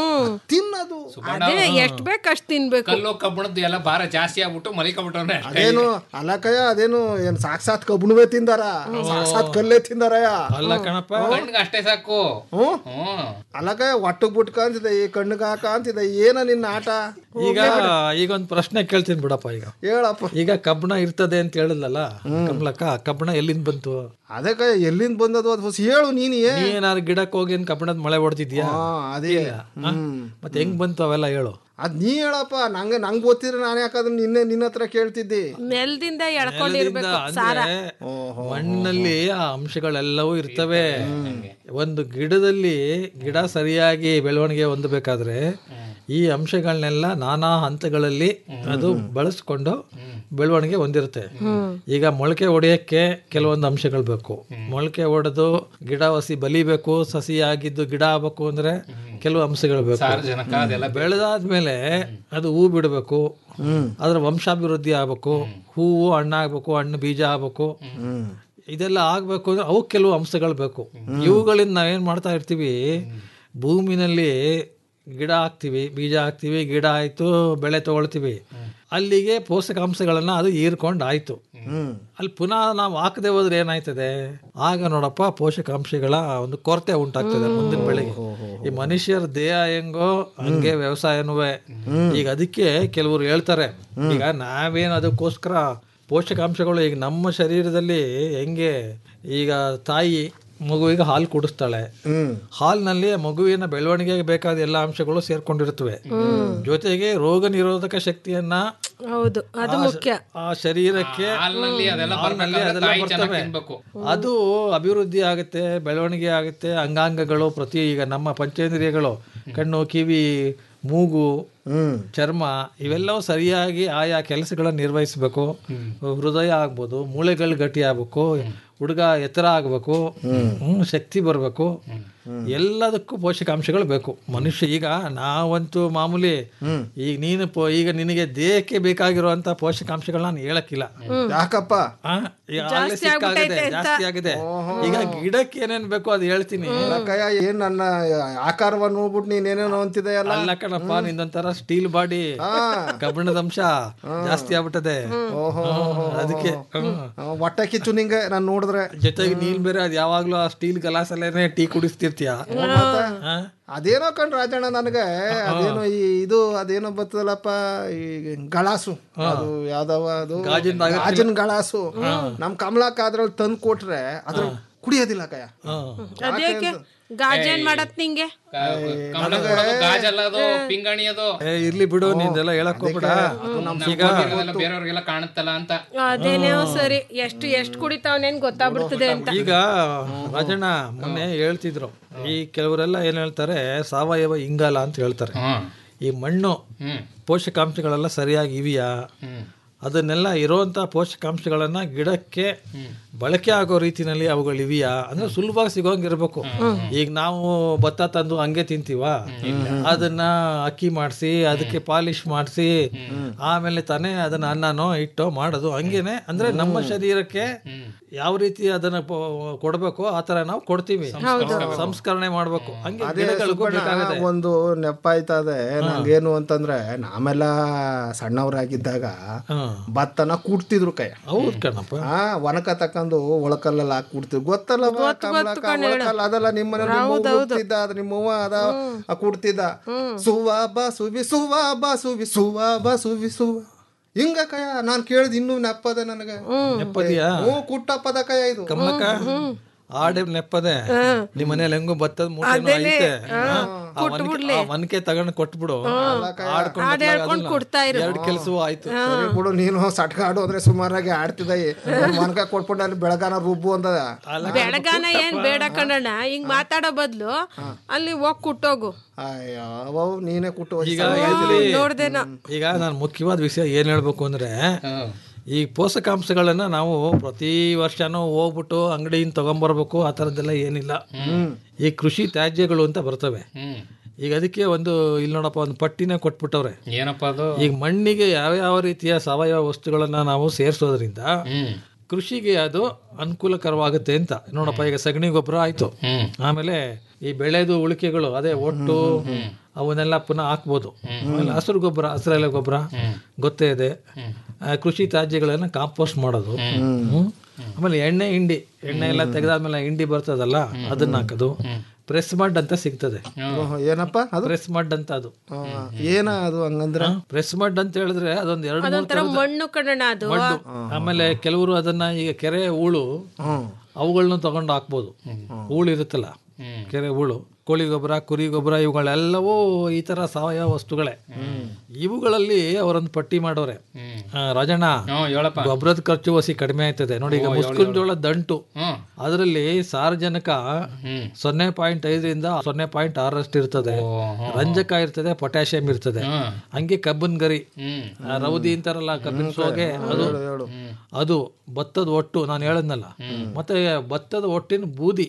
ತಿನ್ನದು ಅದೇ ಎಷ್ಟ್ ಬೇಕು ಅಷ್ಟ್ ತಿನ್ಬೇಕು ಕಲ್ಲು ಕಬ್ಬಣದ್ದು ಎಲ್ಲ ಭಾರ ಜಾಸ್ತಿ ಆಗ್ಬಿಟ್ಟು ಮಲಿಕೊಂಡ್ಬಿಟ್ಟವ್ರೆ ಅದೇನು ಅಲ್ಲಕಯ್ಯ ಅದೇನು ಏನ್ ಸಾಕ್ಷಾತ್ ಕಬ್ಬಣವೇ ತಿಂದಾರ ಸಾಕ್ಷಾತ್ ಕಲ್ಲೇ ತಿಂದಾರಯ್ಯ ಅಲ್ಲ ಕಣಪ್ಪ ಕಣ್ಣಿಗೆ ಅಷ್ಟೇ ಸಾಕು ಹ್ಮ್ ಹ್ಮ್ ಅಲ್ಲಕಯ್ಯ ಒಟ್ಟಗ್ ಬಿಟ್ಕಂತಿದೆ ಈ ಕಣ್ಣಿಗೆ ಹಾಕಂತಿದೆ ಏನ ನಿನ್ನ ಆಟ ಈಗ ಈಗ ಒಂದ್ ಪ್ರಶ್ನೆ ಕೇಳ್ತೀನಿ ಬಿಡಪ್ಪ ಈಗ ಹೇಳಪ್ಪ ಈಗ ಕಬ್ಬಣ ಇರ್ತದೆ ಅಂತ ಹೇಳಿದ್ಲಲ್ಲ ಕಮಲಕ್ಕ ಕಬ್ಬಣ ಎಲ್ಲಿಂದ ಬಂತು ಅದಕ್ಕೆ ಎಲ್ಲಿಂದ ಬಂದದು ಅದು ಹೊಸ ಹೇಳು ನೀನು ಏ ನೀ ಏನಾದ್ರು ಗಿಡಕ್ಕೆ ಹೋಗಿ ಏನ್ ಕಬ್ಬಣದ ಮಳೆ ಹೊಡೆದಿದ್ಯಾ ಹಾ, ಅದೇ ಹ್ಮ್ ಮತ್ತೆ ಹೆಂಗ್ ಬಂತು ಅವೆಲ್ಲ ಹೇಳು ಅದ್ ನೀ ಹೇಳಪ್ಪ ನಂಗೆ ನಂಗೆ ಗೊತ್ತಿದ್ರೆ ನಾನು ಯಾಕಾದ್ರೆ ನಿನ್ನೆ ನಿನ್ನ ಹತ್ರ ಕೇಳ್ತಿದ್ದಿ ನೆಲದಿಂದ ಎಳ್ಕೊಂಡಿರ್ಬೇಕು ಸಾರ ನೆಲದಿಂದ ಮಣ್ಣಲ್ಲಿ ಆ ಅಂಶಗಳೆಲ್ಲವೂ ಇರ್ತವೆ ಒಂದು ಗಿಡದಲ್ಲಿ ಗಿಡ ಸರಿಯಾಗಿ ಬೆಳವಣಿಗೆ ಹೊಂದಬೇಕಾದ್ರೆ ಈ ಅಂಶಗಳನ್ನೆಲ್ಲ ನಾನಾ ಹಂತಗಳಲ್ಲಿ ಅದು ಬಳಸ್ಕೊಂಡು ಬೆಳವಣಿಗೆ ಹೊಂದಿರುತ್ತೆ ಈಗ ಮೊಳಕೆ ಹೊಡೆಯಕ್ಕೆ ಕೆಲವೊಂದು ಅಂಶಗಳು ಬೇಕು ಮೊಳಕೆ ಹೊಡೆದು ಗಿಡ ಹಸಿ ಬಲಿಬೇಕು ಸಸಿ ಆಗಿದ್ದು ಗಿಡ ಆಗ್ಬೇಕು ಅಂದ್ರೆ ಕೆಲವು ಅಂಶಗಳು ಬೇಕು ಸಾರಜನಕ ಅದೆಲ್ಲ ಬೆಳೆದಾದ್ಮೇಲೆ ಅದು ಹೂ ಬಿಡಬೇಕು ಅದ್ರ ವಂಶಾಭಿವೃದ್ಧಿ ಆಗ್ಬೇಕು ಹೂವು ಹಣ್ಣಾಗ್ಬೇಕು ಹಣ್ಣು ಬೀಜ ಆಗ್ಬೇಕು ಇದೆಲ್ಲ ಆಗ್ಬೇಕು ಅಂದ್ರೆ ಅವಕ್ಕೆ ಕೆಲವು ಅಂಶಗಳು ಬೇಕು ಇವುಗಳಿಂದ ನಾವೇನ್ ಮಾಡ್ತಾ ಇರ್ತೀವಿ ಭೂಮಿನಲ್ಲಿ ಗಿಡ ಹಾಕ್ತಿವಿ ಬೀಜ ಹಾಕ್ತಿವಿ ಗಿಡ ಆಯ್ತು ಬೆಳೆ ತಗೊಳ್ತೀವಿ ಅಲ್ಲಿಗೆ ಪೋಷಕಾಂಶಗಳನ್ನ ಅದು ಹೀರ್ಕೊಂಡು ಆಯ್ತು ಅಲ್ಲಿ ಪುನಃ ನಾವು ಹಾಕದೆ ಹೋದ್ರೆ ಏನಾಯ್ತದೆ ಆಗ ನೋಡಪ್ಪ ಪೋಷಕಾಂಶಗಳ ಒಂದು ಕೊರತೆ ಉಂಟಾಗ್ತದೆ ಮುಂದಿನ ಬೆಳೆಗೆ ಈ ಮನುಷ್ಯರ ದೇಹ ಹೆಂಗೋ ಹಂಗೆ ವ್ಯವಸಾಯನೂ ಈಗ ಅದಕ್ಕೆ ಕೆಲವರು ಹೇಳ್ತಾರೆ ಈಗ ನಾವೇನು ಅದಕ್ಕೋಸ್ಕರ ಪೋಷಕಾಂಶಗಳು ಈಗ ನಮ್ಮ ಶರೀರದಲ್ಲಿ ಹೆಂಗೆ ಈಗ ತಾಯಿ ಮಗುವಿಗೆ ಹಾಲು ಕುಡಿಸ್ತಾಳೆ ಹಾಲಿನಲ್ಲಿ ಮಗುವಿನ ಬೆಳವಣಿಗೆಗೆ ಬೇಕಾದ ಎಲ್ಲ ಅಂಶಗಳು ಸೇರ್ಕೊಂಡಿರುತ್ತವೆ ಜೊತೆಗೆ ರೋಗ ನಿರೋಧಕ ಶಕ್ತಿಯನ್ನ ಹೌದು ಅದು ಆ- ಮುಖ್ಯ ಆ ಶರೀರಕ್ಕೆ ಹಾಲ್ನಲ್ಲಿ ಅದೆಲ್ಲ ಹಾಲ್ನಲ್ಲಿ ಬರ್ಬೇಕಾದ್ರೆ ಅದೆಲ್ಲ ತಾಯಿ ಚೆನ್ನಾಗ್ ಬರ್ತವೆ. ತಿನ್ಬೇಕು. ಅದು ಅಭಿವೃದ್ಧಿ ಆಗುತ್ತೆ ಬೆಳವಣಿಗೆ ಆಗುತ್ತೆ ಅಂಗಾಂಗಗಳು ಪ್ರತಿ ಈಗ ನಮ್ಮ ಪಂಚೇಂದ್ರಿಯಗಳು ಕಣ್ಣು ಕಿವಿ ಮೂಗು ಚರ್ಮ ಇವೆಲ್ಲವೂ ಸರಿಯಾಗಿ ಆಯಾ ಕೆಲಸಗಳನ್ನ ನಿರ್ವಹಿಸಬೇಕು ಹೃದಯ ಆಗ್ಬೋದು ಮೂಳೆಗಳು ಗಟ್ಟಿ ಆಗ್ಬೇಕು ಹುಡುಗ ಎತ್ತರ ಆಗ್ಬೇಕು ಹ್ಮ್, ಶಕ್ತಿ ಬರಬೇಕು ಎಲ್ಲದಕ್ಕೂ ಪೋಷಕಾಂಶಗಳು ಬೇಕು ಮನುಷ್ಯ ಈಗ ನಾವಂತೂ ಮಾಮೂಲಿ ಈಗ ನೀನು ಪೋ- ಈಗ ನಿನಗೆ ದೇಹಕ್ಕೆ ಬೇಕಾಗಿರುವಂತ ಪೋಷಕಾಂಶಗಳನ್ನ ನಾನು ಹೇಳಕ್ಕಿಲ್ಲ ಯಾಕಪ್ಪ ಆ, ಈಗ ಅಲ್ಲೇ ಸಿಕ್ಕಾಗಿದೆ ಜಾಸ್ತಿ ಆಗಿದೆ ಈಗ ಗಿಡಕ್ಕೆ ಏನೇನ್ ಬೇಕು ಅದು ಹೇಳ್ತೀನಿ ಅಲ್ಲಕಯ್ಯ ಏನ್ ನನ್ನ ಆಕಾರವನ್ನು ನೋಡ್ಬಿಟ್ಟು ನೀನೇನೇನೋ ಅಂತಿದೆಯಲ್ಲ ಅಲ್ಲ ಕಣಪ್ಪ ನಿಂದೊಂಥರ ಸ್ಟೀಲ್ ಬಾಡಿ ಕಬ್ಬಿಣದ ಅಂಶ ಜಾಸ್ತಿ ಆಗ್ಬಿಟ್ಟದೆ ಹ್ಮ್, ಅದಕ್ಕೆ ಹ್ಮ್. ಹೊಟ್ಟೆ ಕಿಚ್ಚು ನಿಂಗೆ ನಾನು ನೋಡಿದ್ರೆ ಜೊತೆಗೆ ನೀನ್ ಬೇರೆ ಅದ್ ಯಾವಾಗ್ಲೂ ಆ ಸ್ಟೀಲ್ ಗಲಾಸಲ್ಲೇನೆ ಟೀ ಕುಡಿಸ್ತಿರ್ತೀಯ ಹಾ? ಅದೇನೋ ಕಣ್ ರಾಜಣ್ಣ ನನಗೆ ಅದೇನೋ ಈ ಇದು ಅದೇನೋ ಬರ್ತದಲ್ಲಪ್ಪ ಈ ಗಳಾಸು ಅದು ಯಾವ್ದವ ಅದು ಗಾಜಿಂದ ಆಗಕ್ಕಿಲ್ಲ. ಗಾಜಿನ ಗಳಾಸು ನಮ್ ಕಮಲಕ್ಕ ಅದ್ರಲ್ಲಿ ತಂದು ಕೊಟ್ರೆ ಅದ್ರ ಕುಡಿಯೋದಿಲ್ಲ ಕಯ್ಯ ಅದೇಕೆ ಗಾಜೇನ್ ಮಾಡತ್ ನಿಂಗೆ ಕಮಲ ಕೊಡೋದು, ಗಾಜಲ್ಲ ಅದು ಪಿಂಗಾಣಿ ಅದು ಏ ಇರ್ಲಿ ಬಿಡು ನೀನೆಲ್ಲ ಹೇಳಕ್ ಹೋಗ್ಬೇಡ ಈಗ ನಮ್ಗೋಗಿರೋದೆಲ್ಲ ಬೇರೆಯವ್ರಿಗೆಲ್ಲ ಕಾಣುತ್ತಲ್ಲ ಅಂತ ಅದೇನೇನೋ ಸರಿ ಎಷ್ಟು ಎಷ್ಟು ಕುಡಿತಾವನೇನ್ ಗೊತ್ತಾಗ್ಬಿಡ್ತದೆ ಅಂತ ಈಗ ರಾಜಣ್ಣ ಮೊನ್ನೆ ಹೇಳ್ತಿದ್ರು ಈ ಕೆಲವರೆಲ್ಲ ಏನ್ ಹೇಳ್ತಾರೆ ಸಾವಯವ ಇಂಗಾಲ ಅಂತ ಹೇಳ್ತಾರೆ ಈ ಮಣ್ಣು ಪೋಷಕಾಂಶಗಳೆಲ್ಲ ಸರಿಯಾಗಿ ಇವೆಯಾ ಅದನ್ನೆಲ್ಲ ಇರುವಂತ ಪೋಷಕಾಂಶಗಳನ್ನ ಗಿಡಕ್ಕೆ ಬಳಕೆ ಆಗೋ ರೀತಿನಲ್ಲಿ ಅವುಗಳು ಇವೆಯಾ ಅಂದ್ರೆ ಸುಲಭವಾಗಿ ಸಿಗೋಂಗಿರ್ಬೇಕು ಈಗ ನಾವು ಭತ್ತ ತಂದು ಹಂಗೆ ತಿಂತೀವ ಅದನ್ನ ಅಕ್ಕಿ ಮಾಡಿಸಿ ಅದಕ್ಕೆ ಪಾಲಿಶ್ ಮಾಡಿಸಿ ಆಮೇಲೆ ತಾನೇ ಅದನ್ನ ಅನ್ನನೋ ಇಟ್ಟೋ ಮಾಡೋದು ಹಂಗೇನೆ ಅಂದ್ರೆ ನಮ್ಮ ಶರೀರಕ್ಕೆ ಯಾವ ರೀತಿ ಅದನ್ನ ಪೊ- ಕೊಡ್ಬೇಕು ಆ ತರ ನಾವು ಕೊಡ್ತೀವಿ ಸಂಸ್ಕರಣೆ ಮಾಡ್ಬೇಕು ಹಂಗೆ ಅದೇ ಗಿಡಗಳಿಗೂ ಸುಬ್ಬಣ್ಣ, ಬೇಕಾಗದೆ ಒಂದು ನೆಪ್ಪ ಆಯ್ತದೆ ನಂಗೇನು ಅಂತಂದ್ರೆ ನಾಮೆಲ್ಲ ಸಣ್ಣವರಾಗಿದ್ದಾಗ ಭತ್ತನ ಕುಡ್ತಿದ್ರು ಕೈ ಹೌದ್ ಕಣಪ್ಪ ಹಾ ಒನಕ ತಕೊಂಡು ಒಳಕಲ್ಲೆಲ್ಲ ಹಾಕಿ ಕುಡ್ತಿದ್ರು ಗೊತ್ತಲ್ಲ ಬಾ, ಕಮಲಕ್ಕ, ಒಳಕಲ್ಲ ಅದೆಲ್ಲ ನಿಮ್ಮ ಮನೆ ಕುಡ್ತಿದ್ದ ಅದು ನಿಮ್ಮವ್ವ ಅದ ಆ ಕುಡ್ತಿದ್ದ ಸುವ ಬಾ ಸುವಿ ಸುವ ಬಾ ಸುವಿ ಸುವ ಬಾ ಸುವಿ ಸುವ ಹಿಂಗ ಕಯ ನಾನ್ ಕೇಳಿದ್ ಇನ್ನೂ ನೆಪ್ಪದ ನನಗೆ ನೆಪ್ಪದಿಯಾ? ಹ್ಞೂ ಕುಟ್ಟ ಪದ ಕಯ ಇದು ಕಮಲಕ್ಕ ಆಡೆ ನೆಪ್ಪದೆ ನಿಮ್ ಮನೇಲಿ ಹೆಂಗೋ ಭತ್ತದ ಮೂಟೆನೂ ಅದೇನೆ, ಐತೆ ಹಾ, ಹಾ, ಆ ಒನಕೆ- ಕೊಟ್ಬಿಡ್ಲಿ. ಆ ಒನಕೆ ತಗೊಂಡ್ ಕೊಟ್ಬಿಡು ಆಡ್ಕೊಂಡು ಹಾಡ್ ಹೇಳ್ಕೊಂಡ್ ಕೊಡ್ತಾ ಇರು. ಎರಡು ಕೆಲಸವೂ ಆಯ್ತು ಸರಿ ಬಿಡು ನೀನು ಸಟ್ಕ ಆಡು ಅಂದ್ರೆ ಸುಮಾರಾಗಿ ಆಡ್ತಿದ್ದ ಮನ್ಕ ಕೊಟ್ಬಿಟ್ಟು ಅಲ್ಲಿ ಬೆಳಗಾನ ರುಬ್ಬು ಅಂದದ ಬೆಳಗಾನ ಏನ್ ಬೇಡ ಕಣಣ್ಣ ಹಿಂಗ್ ಮಾತಾಡೋ ಬದ್ಲು ಅಲ್ಲಿ ಹೋಗ್ ಕುಟ್ಟೋಗು ಅಯ್ಯೋ ಅವ್ವ, ನೀನೇ ಕುಟ್ಟು ಈಗ ಇದ್ರಲ್ಲಿ ನೋಡ್ದೇನೋ ಈಗ ನಾನು ಮುಖ್ಯವಾದ ವಿಷಯ ಏನ್ ಹೇಳ್ಬೇಕು ಅಂದ್ರೆ ಈ ಪೋಷಕಾಂಶಗಳನ್ನ ನಾವು ಪ್ರತಿ ವರ್ಷನೂ ಹೋಗ್ಬಿಟ್ಟು ಅಂಗಡಿಯಿಂದ ತಗೊಂಬರ್ಬೇಕು ಆ ಥರದ್ದೆಲ್ಲ ಏನಿಲ್ಲ ಈ ಕೃಷಿ ತ್ಯಾಜ್ಯಗಳು ಅಂತ ಬರ್ತವೆ ಈಗ ಅದಕ್ಕೆ ಒಂದು ಇಲ್ಲಿ ನೋಡಪ್ಪ ಒಂದು ಪಟ್ಟಿನೇ ಕೊಟ್ಬಿಟ್ಟವ್ರೆ ಏನಪ್ಪ ಅದು ಈಗ ಮಣ್ಣಿಗೆ ಯಾವ್ಯಾವ ರೀತಿಯ ಸಾವಯವ ವಸ್ತುಗಳನ್ನ ನಾವು ಸೇರಿಸೋದ್ರಿಂದ ಕೃಷಿಗೆ ಅದು ಅನುಕೂಲಕರವಾಗುತ್ತೆ ಅಂತ ನೋಡಪ್ಪ ಈಗ ಸಗಣಿ ಗೊಬ್ಬರ ಆಯ್ತು ಆಮೇಲೆ ಈ ಬೆಳೆದು ಉಳಿಕೆಗಳು ಅದೇ ಒಟ್ಟು ಅವನ್ನೆಲ್ಲ ಪುನಃ ಹಾಕ್ಬೋದು ಆಮೇಲೆ ಹಸಿರು ಗೊಬ್ಬರ ಹಸಿರೆಲೆ ಗೊಬ್ಬರ ಗೊತ್ತೇ ಇದೆ ಆ, ಕೃಷಿ ತ್ಯಾಜ್ಯಗಳನ್ನ ಕಾಂಪೋಸ್ಟ್ ಮಾಡೋದು ಹ್ಮ್. ಆಮೇಲೆ ಎಣ್ಣೆ ಹಿಂಡಿ ಎಣ್ಣೆ ಎಲ್ಲ ತೆಗೆದಾದ್ಮೇಲೆ ಹಿಂಡಿ ಬರ್ತದಲ್ಲ ಅದನ್ನ ಹಾಕೋದು ಪ್ರೆಸ್ ಮಡ್ ಅಂತ ಸಿಗ್ತದೆ ಓಹೋ, ಏನಪ್ಪ ಅದು ಪ್ರೆಸ್ ಮಡ್ ಅಂತ ಅದು ಆ, ಏನ ಅದು ಹಂಗಂದ್ರ ಪ್ರೆಸ್ ಮಡ್ ಅಂತ ಹೇಳಿದ್ರೆ ಅದೊಂದ್ ಎರಡು ಮೂರು ಅದೊಂಥರ ಮಣ್ಣು ಕಣಣ್ಣ ಅದು ಮಡ್ಡು ಆಮೇಲೆ ಕೆಲವರು ಅದನ್ನ ಈಗ ಕೆರೆ ಹೂಳು ಅವುಗಳನ್ನ ತಗೊಂಡು ಹಾಕ್ಬೋದು ಹೂಳು ಇರುತ್ತಲ್ಲ ಕೆರೆ ಹೂಳು ಕೋಳಿ ಗೊಬ್ಬರ ಕುರಿ ಗೊಬ್ಬರ ಇವುಗಳೆಲ್ಲವೂ ಈ ತರ ಸಾವಯವ ವಸ್ತುಗಳೇ ಇವುಗಳಲ್ಲಿ ಅವರೊಂದು ಪಟ್ಟಿ ಮಾಡೋರೆ ಆ, ರಾಜಣ್ಣ ಗೊಬ್ಬರದ ಖರ್ಚು ವಸಿ ಕಡಿಮೆ ಆಯ್ತದೆ ನೋಡಿ ಈಗ ಮುಸ್ಕಿನ ಜೋಳ ದಂಟು ಅದರಲ್ಲಿ ಸಾರಜನಕ ಸೊನ್ನೆ ಪಾಯಿಂಟ್ ಐದರಿಂದ ಸೊನ್ನೆ ಪಾಯಿಂಟ್ ಆರಷ್ಟು ಇರ್ತದೆ ರಂಜಕ ಇರ್ತದೆ ಪೊಟ್ಯಾಷಿಯಂ ಇರ್ತದೆ ಹಂಗೆ ಕಬ್ಬನ್ ಗರಿ ಆ, ರೌದಿ ಅಂತಾರಲ್ಲ ಕಬ್ಬಿನ ಸೋಗೆ ಅದು ಅದು ಭತ್ತದ ಒಟ್ಟು ನಾನು ಹೇಳದ್ನಲ್ಲ ಮತ್ತೆ ಭತ್ತದ ಒಟ್ಟಿನ ಬೂದಿ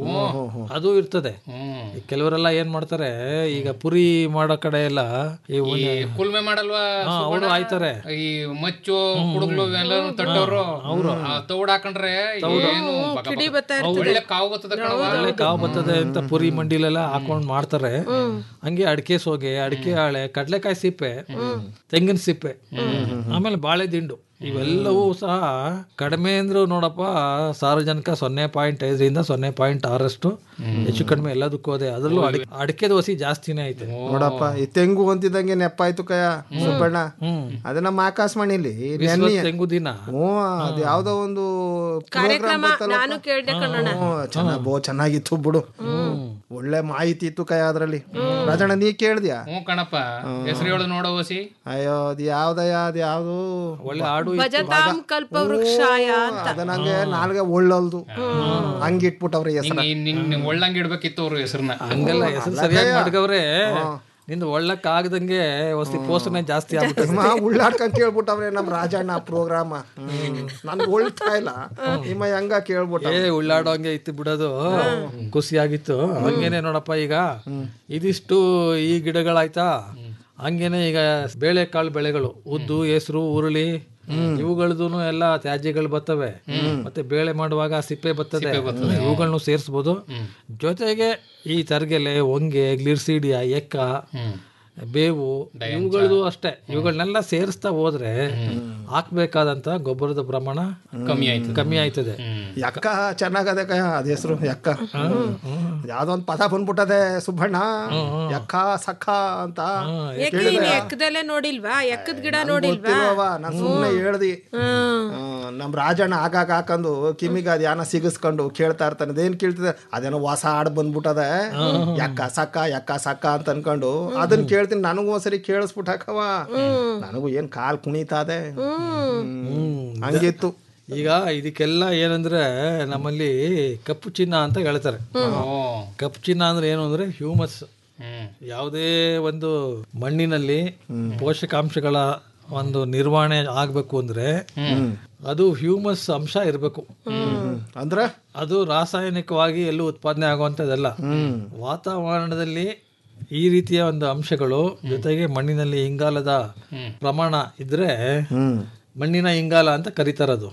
ಅದು ಇರ್ತದೆ ಈ ಕೆಲವರೆಲ್ಲ ಏನ್ ಮಾಡ್ತಾರೆ ಈಗ ಪುರಿ ಮಾಡೋ ಕಡೆ ಎಲ್ಲ ಈ ಈ ಕುಲ್ಮೆ ಮಾಡಲ್ವಾ ಅವರು ಸುಬ್ಬಣ್ಣ? ಆಯ್ತಾರೆ ಈ ಮಚ್ಚು ಕುಡುಗ್ಲು ಎಲ್ಲ ತಟ್ಟವ್ರು ಅವರು ತೌಡ್ ಹಾಕೊಂಡ್ರೆ ಏನು ಬಗ ಬಗ. ಕಿಡಿ ಬರ್ತಾ ಒಳ್ಳೆ ಕಾವು ಬರ್ತದ ಕಣವ್ವ. ಒಳ್ಳೆ ಕಾವು ಬರ್ತದೆ ಅಂತ ಪುರಿ ಮಂಡಿಲೆಲ್ಲ ಹಾಕೊಂಡ್ ಮಾಡ್ತಾರೆ ಹಂಗೆ ಅಡಿಕೆ ಸೋಗೆ ಅಡಿಕೆ ಹಾಳೆ ಕಡ್ಲೆಕಾಯಿ ಸಿಪ್ಪೆ ತೆಂಗಿನ ಸಿಪ್ಪೆ ಆಮೇಲೆ ಬಾಳೆ ದಿಂಡು ಇವೆಲ್ಲವೂ ಸಹ ಕಡಿಮೆ ಅಂದ್ರೂ ನೋಡಪ್ಪ ಸಾರ್ವಜನಿಕ ಸೊನ್ನೆ ಪಾಯಿಂಟ್ ಐದರಿಂದ ಸೊನ್ನೆ ಪಾಯಿಂಟ್ ಆರಷ್ಟು ಹೆಚ್ಚು ಕಡಿಮೆ ಎಲ್ಲದಕ್ಕೂ ಅದೇ ಅದ್ರಲ್ಲೂ ಅಡಿಕೆ ಅಡಿಕೆದ ವಸಿ ಜಾಸ್ತಿನೇ ಐತೆ ನೋಡಪ್ಪ ಈ ತೆಂಗು ಅಂತಿದಂಗೆ ನೆಪ್ಪಾಯ್ತು ಕಯ ಸುಬ್ಬಣ್ಣ ಅದೇ ನಮ್ಮ ಆಕಾಶವಾಣಿಲಿ ನೆನ್ನೆ ತೆಂಗು ದಿನ ಹ್ಞೂ ಅದು ಯಾವ್ದೋ ಒಂದು ಕಾರ್ಯಕ್ರಮ ನಾನು ಕೇಳ್ದೆ ಕಣಣ್ಣ ಚೆನ್ನಾಗ್ ಬೋ ಚೆನ್ನಾಗಿತ್ತು ಬಿಡು ಒಳ್ಳೆ ಮಾಹಿತಿ ಇತ್ತು ಕಯ ಅದ್ರಲ್ಲಿ ರಾಜಣ್ಣ ನೀ ಕೇಳ್ದ್ಯಾ ಹ್ಞೂ ಕಣಪ್ಪ ಹೆಸರು ಹೇಳು ನೋಡೋ ಓಸಿ ಅಯ್ಯೋ ಅದು ಯಾವ್ದಯ್ಯ ಅದು ಯಾವ್ದು ಒಳ್ಳೆ ಹಾಡು ಭಜತಾಂ ಕಲ್ಪ ವೃಕ್ಷಾಯ ಅಂತ ಅದ ನಂಗೆ ನಾಲ್ಗೆ ಒಳ್ಳಲ್ದು ಹಂಗಿಟ್ಬಿಟ್ಟವ್ರೆ ಹೆಸರ ನಿನ್ನ ಒಳ್ಳಂಗ್ ಇಡ್ಬೇಕಿತ್ತು ಅವ್ರ ಹೆಸರನ್ನ ಹಂಗೆಲ್ಲ ಹೆಸರು ಸರಿಯಾಗಿ ಮಾಡ್ಗವ್ರೆ ನಿಂದ ಒಳ್ಳಕ್ ಆಗದಂಗೆ ವಸ್ತಿ ಪೋಷಣೆ ಜಾಸ್ತಿ ಆಗ್ಬಿಟ್ಟೆ ಉಳ್ಳಾಡ್ಕೊಂಡ್ ಕೇಳ್ಬಿಟ್ಟವ್ರೆ ನಮ್ ರಾಜಣ್ಣ ಪ್ರೋಗ್ರಾಮ ನನ್ಗೆ ಒಳ್ತಾ ಇಲ್ಲ ನಿಮ್ಮ ಹೆಂಗ ಕೇಳ್ಬಿಟ್ಟ ಏ ಉಳ್ಳಾಡೋಂಗೆ ಇತ್ತು ಬಿಡೋದು ಖುಷಿಯಾಗಿತ್ತು ಹಂಗೇನೆ ನೋಡಪ್ಪ ಈಗ ಇದಿಷ್ಟು ಈ ಗಿಡಗಳಾಯ್ತಾ ಹಂಗೇನೆ ಈಗ ಬೇಳೆಕಾಳು ಬೆಳೆಗಳು ಉದ್ದು ಹೆಸರು ಉರುಳಿ ಇವುಗಳದ್ದು ಎಲ್ಲ ತ್ಯಾಜ್ಯಗಳು ಬರ್ತವೆ ಮತ್ತೆ ಬೇಳೆ ಮಾಡುವಾಗ ಸಿಪ್ಪೆ ಬರ್ತದೆ ಇವುಗಳನ್ನು ಸೇರಿಸ್ಬೋದು ಜೊತೆಗೆ ಈ ತರ್ಗೆಲೆ ಹೊಂಗೆ ಗ್ಲಿರ್ಸಿಡಿಯ ಎಕ್ಕ ಬೇವು ಇವುಗಳದು ಅಷ್ಟೇ ಇವುಗಳನ್ನೆಲ್ಲ ಸೇರಿಸ್ತಾ ಹೋದ್ರೆ ಹಾಕ್ಬೇಕಾದಂತ ಗೊಬ್ಬರದ ಪ್ರಮಾಣ ಕಮ್ಮಿ ಆಯ್ತು ಕಮ್ಮಿ ಆಯ್ತದೆ ಎಕ್ಕ ಚೆನ್ನಾಗದೆ ಕಯ ಅದ ಹೆಸರು ಎಕ್ಕ ಯಾವ್ದೋ ಒಂದ್ ಪದ ಬಂದ್ಬಿಟ್ಟದೆ ಸುಬ್ಬಣ್ಣ ಎಕ್ಕ ಸಕ್ಕ ಅಂತ ಯಾಕೆ ನೀನ್ ಎಕ್ಕದಲ್ಲೇ ನೋಡಿಲ್ವಾ ಎಕ್ಕದ ಗಿಡ ನೋಡಿಲ್ವಾ ಗೊತ್ತಿಲ್ವವ, ನಾನ್ ಸುಮ್ನೆ ಹೇಳ್ದಿ ಆ, ನಮ್ ರಾಜಣ್ಣ ಆಗಾಗ ಹಾಕೊಂಡು ಕಿಮಿಗ ಅದ್ ಯಾನ ಸಿಗಿಸ್ಕೊಂಡು ಕೇಳ್ತಾ ಇರ್ತಾನೆ ಅದೇನ್ ಕೇಳ್ತಿದೆ ಅದೇನೋ ಹೊಸ ಹಾಡ್ ಬಂದ್ಬಿಟ್ಟದ ಯಕ್ಕ ಸಕ್ಕ ಯಕ್ಕ ಸಕ್ಕ ಅಂತ ಅನ್ಕೊಂಡು ಅದನ್ನ ಕೇಳ್ತೀನಿ ನನಗೂ ಒಂದ್ಸರಿ ಕೇಳಿಸ್ಬಿಟ್ಟು ಹಾಕವ ನನಗೂ ಏನ್ ಕಾಲ್ ಕುಣಿತಾದೆ ಹಂಗಿತ್ತು ಈಗ ಇದಕ್ಕೆಲ್ಲ ಏನಂದ್ರೆ ನಮ್ಮಲ್ಲಿ ಕಪ್ಪು ಚಿನ್ನ ಅಂತ ಹೇಳ್ತಾರೆ ಕಪ್ಪು ಚಿನ್ನ ಅಂದ್ರೆ ಏನು ಅಂದ್ರೆ ಹ್ಯೂಮಸ್ ಯಾವುದೇ ಒಂದು ಮಣ್ಣಿನಲ್ಲಿ ಪೋಷಕಾಂಶಗಳ ಒಂದು ನಿರ್ವಹಣೆ ಆಗ್ಬೇಕು ಅಂದ್ರೆ ಅದು ಹ್ಯೂಮಸ್ ಅಂಶ ಇರಬೇಕು ಅಂದ್ರೆ ಅದು ರಾಸಾಯನಿಕವಾಗಿ ಎಲ್ಲೂ ಉತ್ಪಾದನೆ ಆಗುವಂಥದ್ದಲ್ಲ ವಾತಾವರಣದಲ್ಲಿ ಈ ರೀತಿಯ ಒಂದು ಅಂಶಗಳು ಜೊತೆಗೆ ಮಣ್ಣಿನಲ್ಲಿ ಇಂಗಾಲದ ಪ್ರಮಾಣ ಇದ್ರೆ ಮಣ್ಣಿನ ಇಂಗಾಲ ಅಂತ ಕರೀತಾರದು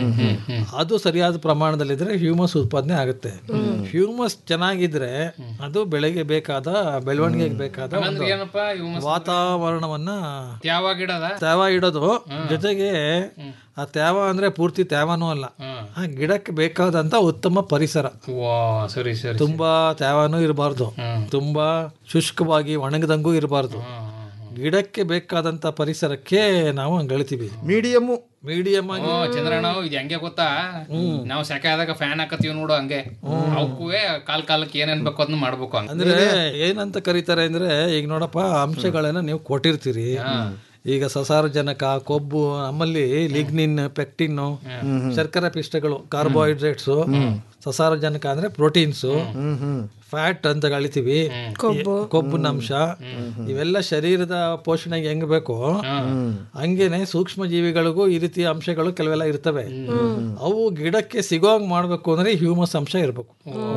ಅದು ಸರಿಯಾದ ಪ್ರಮಾಣದಲ್ಲಿದ್ರೆ ಹ್ಯೂಮಸ್ ಉತ್ಪಾದನೆ ಆಗುತ್ತೆ ಹ್ಯೂಮಸ್ ಚೆನ್ನಾಗಿದ್ರೆ ಅದು ಬೆಳೆಗೆ ಬೇಕಾದ ಬೆಳವಣಿಗೆಗೆ ಬೇಕಾದ ಅಂದ್ರೆ ಒಂದು ಏನಪ್ಪ humus ವಾತಾವರಣವನ್ನ ತ್ಯಾವ ಗಿಡದ ತ್ಯಾವ ಇಡೋದು ಜೊತೆಗೆ ಆ ತ್ಯಾವ ಅಂದ್ರೆ ಪೂರ್ತಿ ತ್ಯಾವನೂ ಅಲ್ಲ ಆ ಗಿಡಕ್ಕೆ ಬೇಕಾದಂತ ಉತ್ತಮ ಪರಿಸರ ವಾ ಸರಿ ಸರಿ ತುಂಬಾ ತ್ಯಾವನೂ ಇರಬಾರ್ದು ತುಂಬಾ ಶುಷ್ಕವಾಗಿ ಒಣಗದಂಗೂ ಇರಬಾರ್ದು ಗಿಡಕ್ಕೆ ಬೇಕಾದಂತ ಪರಿಸರಕ್ಕೆ ನಾವು ಹಂಗ್ ಗೆಳ್ತೀವಿ ಮೀಡಿಯಮ್ ಮೀಡಿಯಂ ಆಗಿ ಓ ಚಂದ್ರಣ್ಣ ಇದು ಹೆಂಗೆ ಗೊತ್ತಾ ನಾವು ಸೆಕೆ ಆದಾಗ ಫ್ಯಾನ್ ಹಾಕತ್ತೀವಿ ನೋಡು ಹಂಗೆ ಅವಕ್ಕೂ ಕಾಲ್ ಕಾಲಕ್ಕೆ ಏನೇನ್ ಬೇಕು ಅದನ್ನ ಮಾಡ್ಬೇಕು ಹಂಗ ಅಂದ್ರೆ ಏನಂತ ಕರೀತಾರೆ ಅಂದ್ರೆ ಈಗ ನೋಡಪ್ಪ ಅಂಶಗಳನ್ನ ನೀವು ಕೊಟ್ಟಿರ್ತೀರಿ ಈಗ ಸಸಾರಜನಕ ಕೊಬ್ಬು ನಮ್ಮಲ್ಲಿ ಲಿಗ್ನಿನ್ ಪೆಕ್ಟಿನ್ ಶರ್ಕರ ಪಿಷ್ಟಗಳು ಕಾರ್ಬೋಹೈಡ್ರೇಟ್ಸ್ ಸಸಾರಜನಕ ಅಂದ್ರೆ ಪ್ರೋಟೀನ್ಸ್ ಫ್ಯಾಟ್ ಅಂತ ಕಳಿತೀವಿ ಕೊಬ್ಬು. ಕೊಬ್ಬಿನ ಅಂಶ ಇವೆಲ್ಲ ಶರೀರದ ಪೋಷಣೆಗೆ ಹೆಂಗ್ ಬೇಕು ಹಂಗೇನೆ ಸೂಕ್ಷ್ಮ ಜೀವಿಗಳಿಗೂ ಈ ರೀತಿಯ ಅಂಶಗಳು ಕೆಲವೆಲ್ಲ ಇರ್ತವೆ ಅವು ಗಿಡಕ್ಕೆ ಸಿಗೋಂಗ್ ಮಾಡ್ಬೇಕು ಅಂದ್ರೆ ಹ್ಯೂಮಸ್ ಅಂಶ ಇರ್ಬೇಕು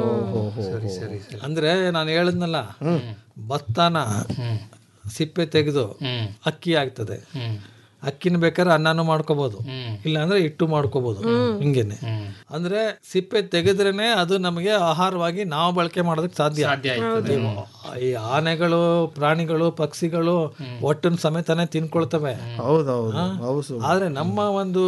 ಸರಿ ಸರಿ ಸರಿ ಅಂದ್ರೆ ನಾನು ಹೇಳಿದ್ನಲ್ಲ ಭತ್ತನ ಸಿಪ್ಪೆ ತೆಗೆದು ಅಕ್ಕಿ ಆಗ್ತದೆ ಅಕ್ಕಿನ ಬೇಕಾದ್ರೆ ಅನ್ನನೂ ಮಾಡ್ಕೋಬಹುದು ಇಲ್ಲ ಅಂದ್ರೆ ಹಿಟ್ಟು ಮಾಡ್ಕೋಬಹುದು ಹಿಂಗೇನೆ ಅಂದ್ರೆ ಸಿಪ್ಪೆ ತೆಗೆದ್ರೇನೆ ಅದು ನಮಗೆ ಆಹಾರವಾಗಿ ನಾವು ಬಳಕೆ ಮಾಡೋದಕ್ಕೆ ಸಾಧ್ಯ ಸಾಧ್ಯ ಆಯ್ತದೆ. ಈ ಆನೆಗಳು ಪ್ರಾಣಿಗಳು ಪಕ್ಷಿಗಳು ಒಟ್ಟನ್ ಸಮೇತನೇ ತಿನ್ಕೊಳ್ತವೆ ಹೌದೌದು ಹೌದು ಆದ್ರೆ ನಮ್ಮ ಒಂದು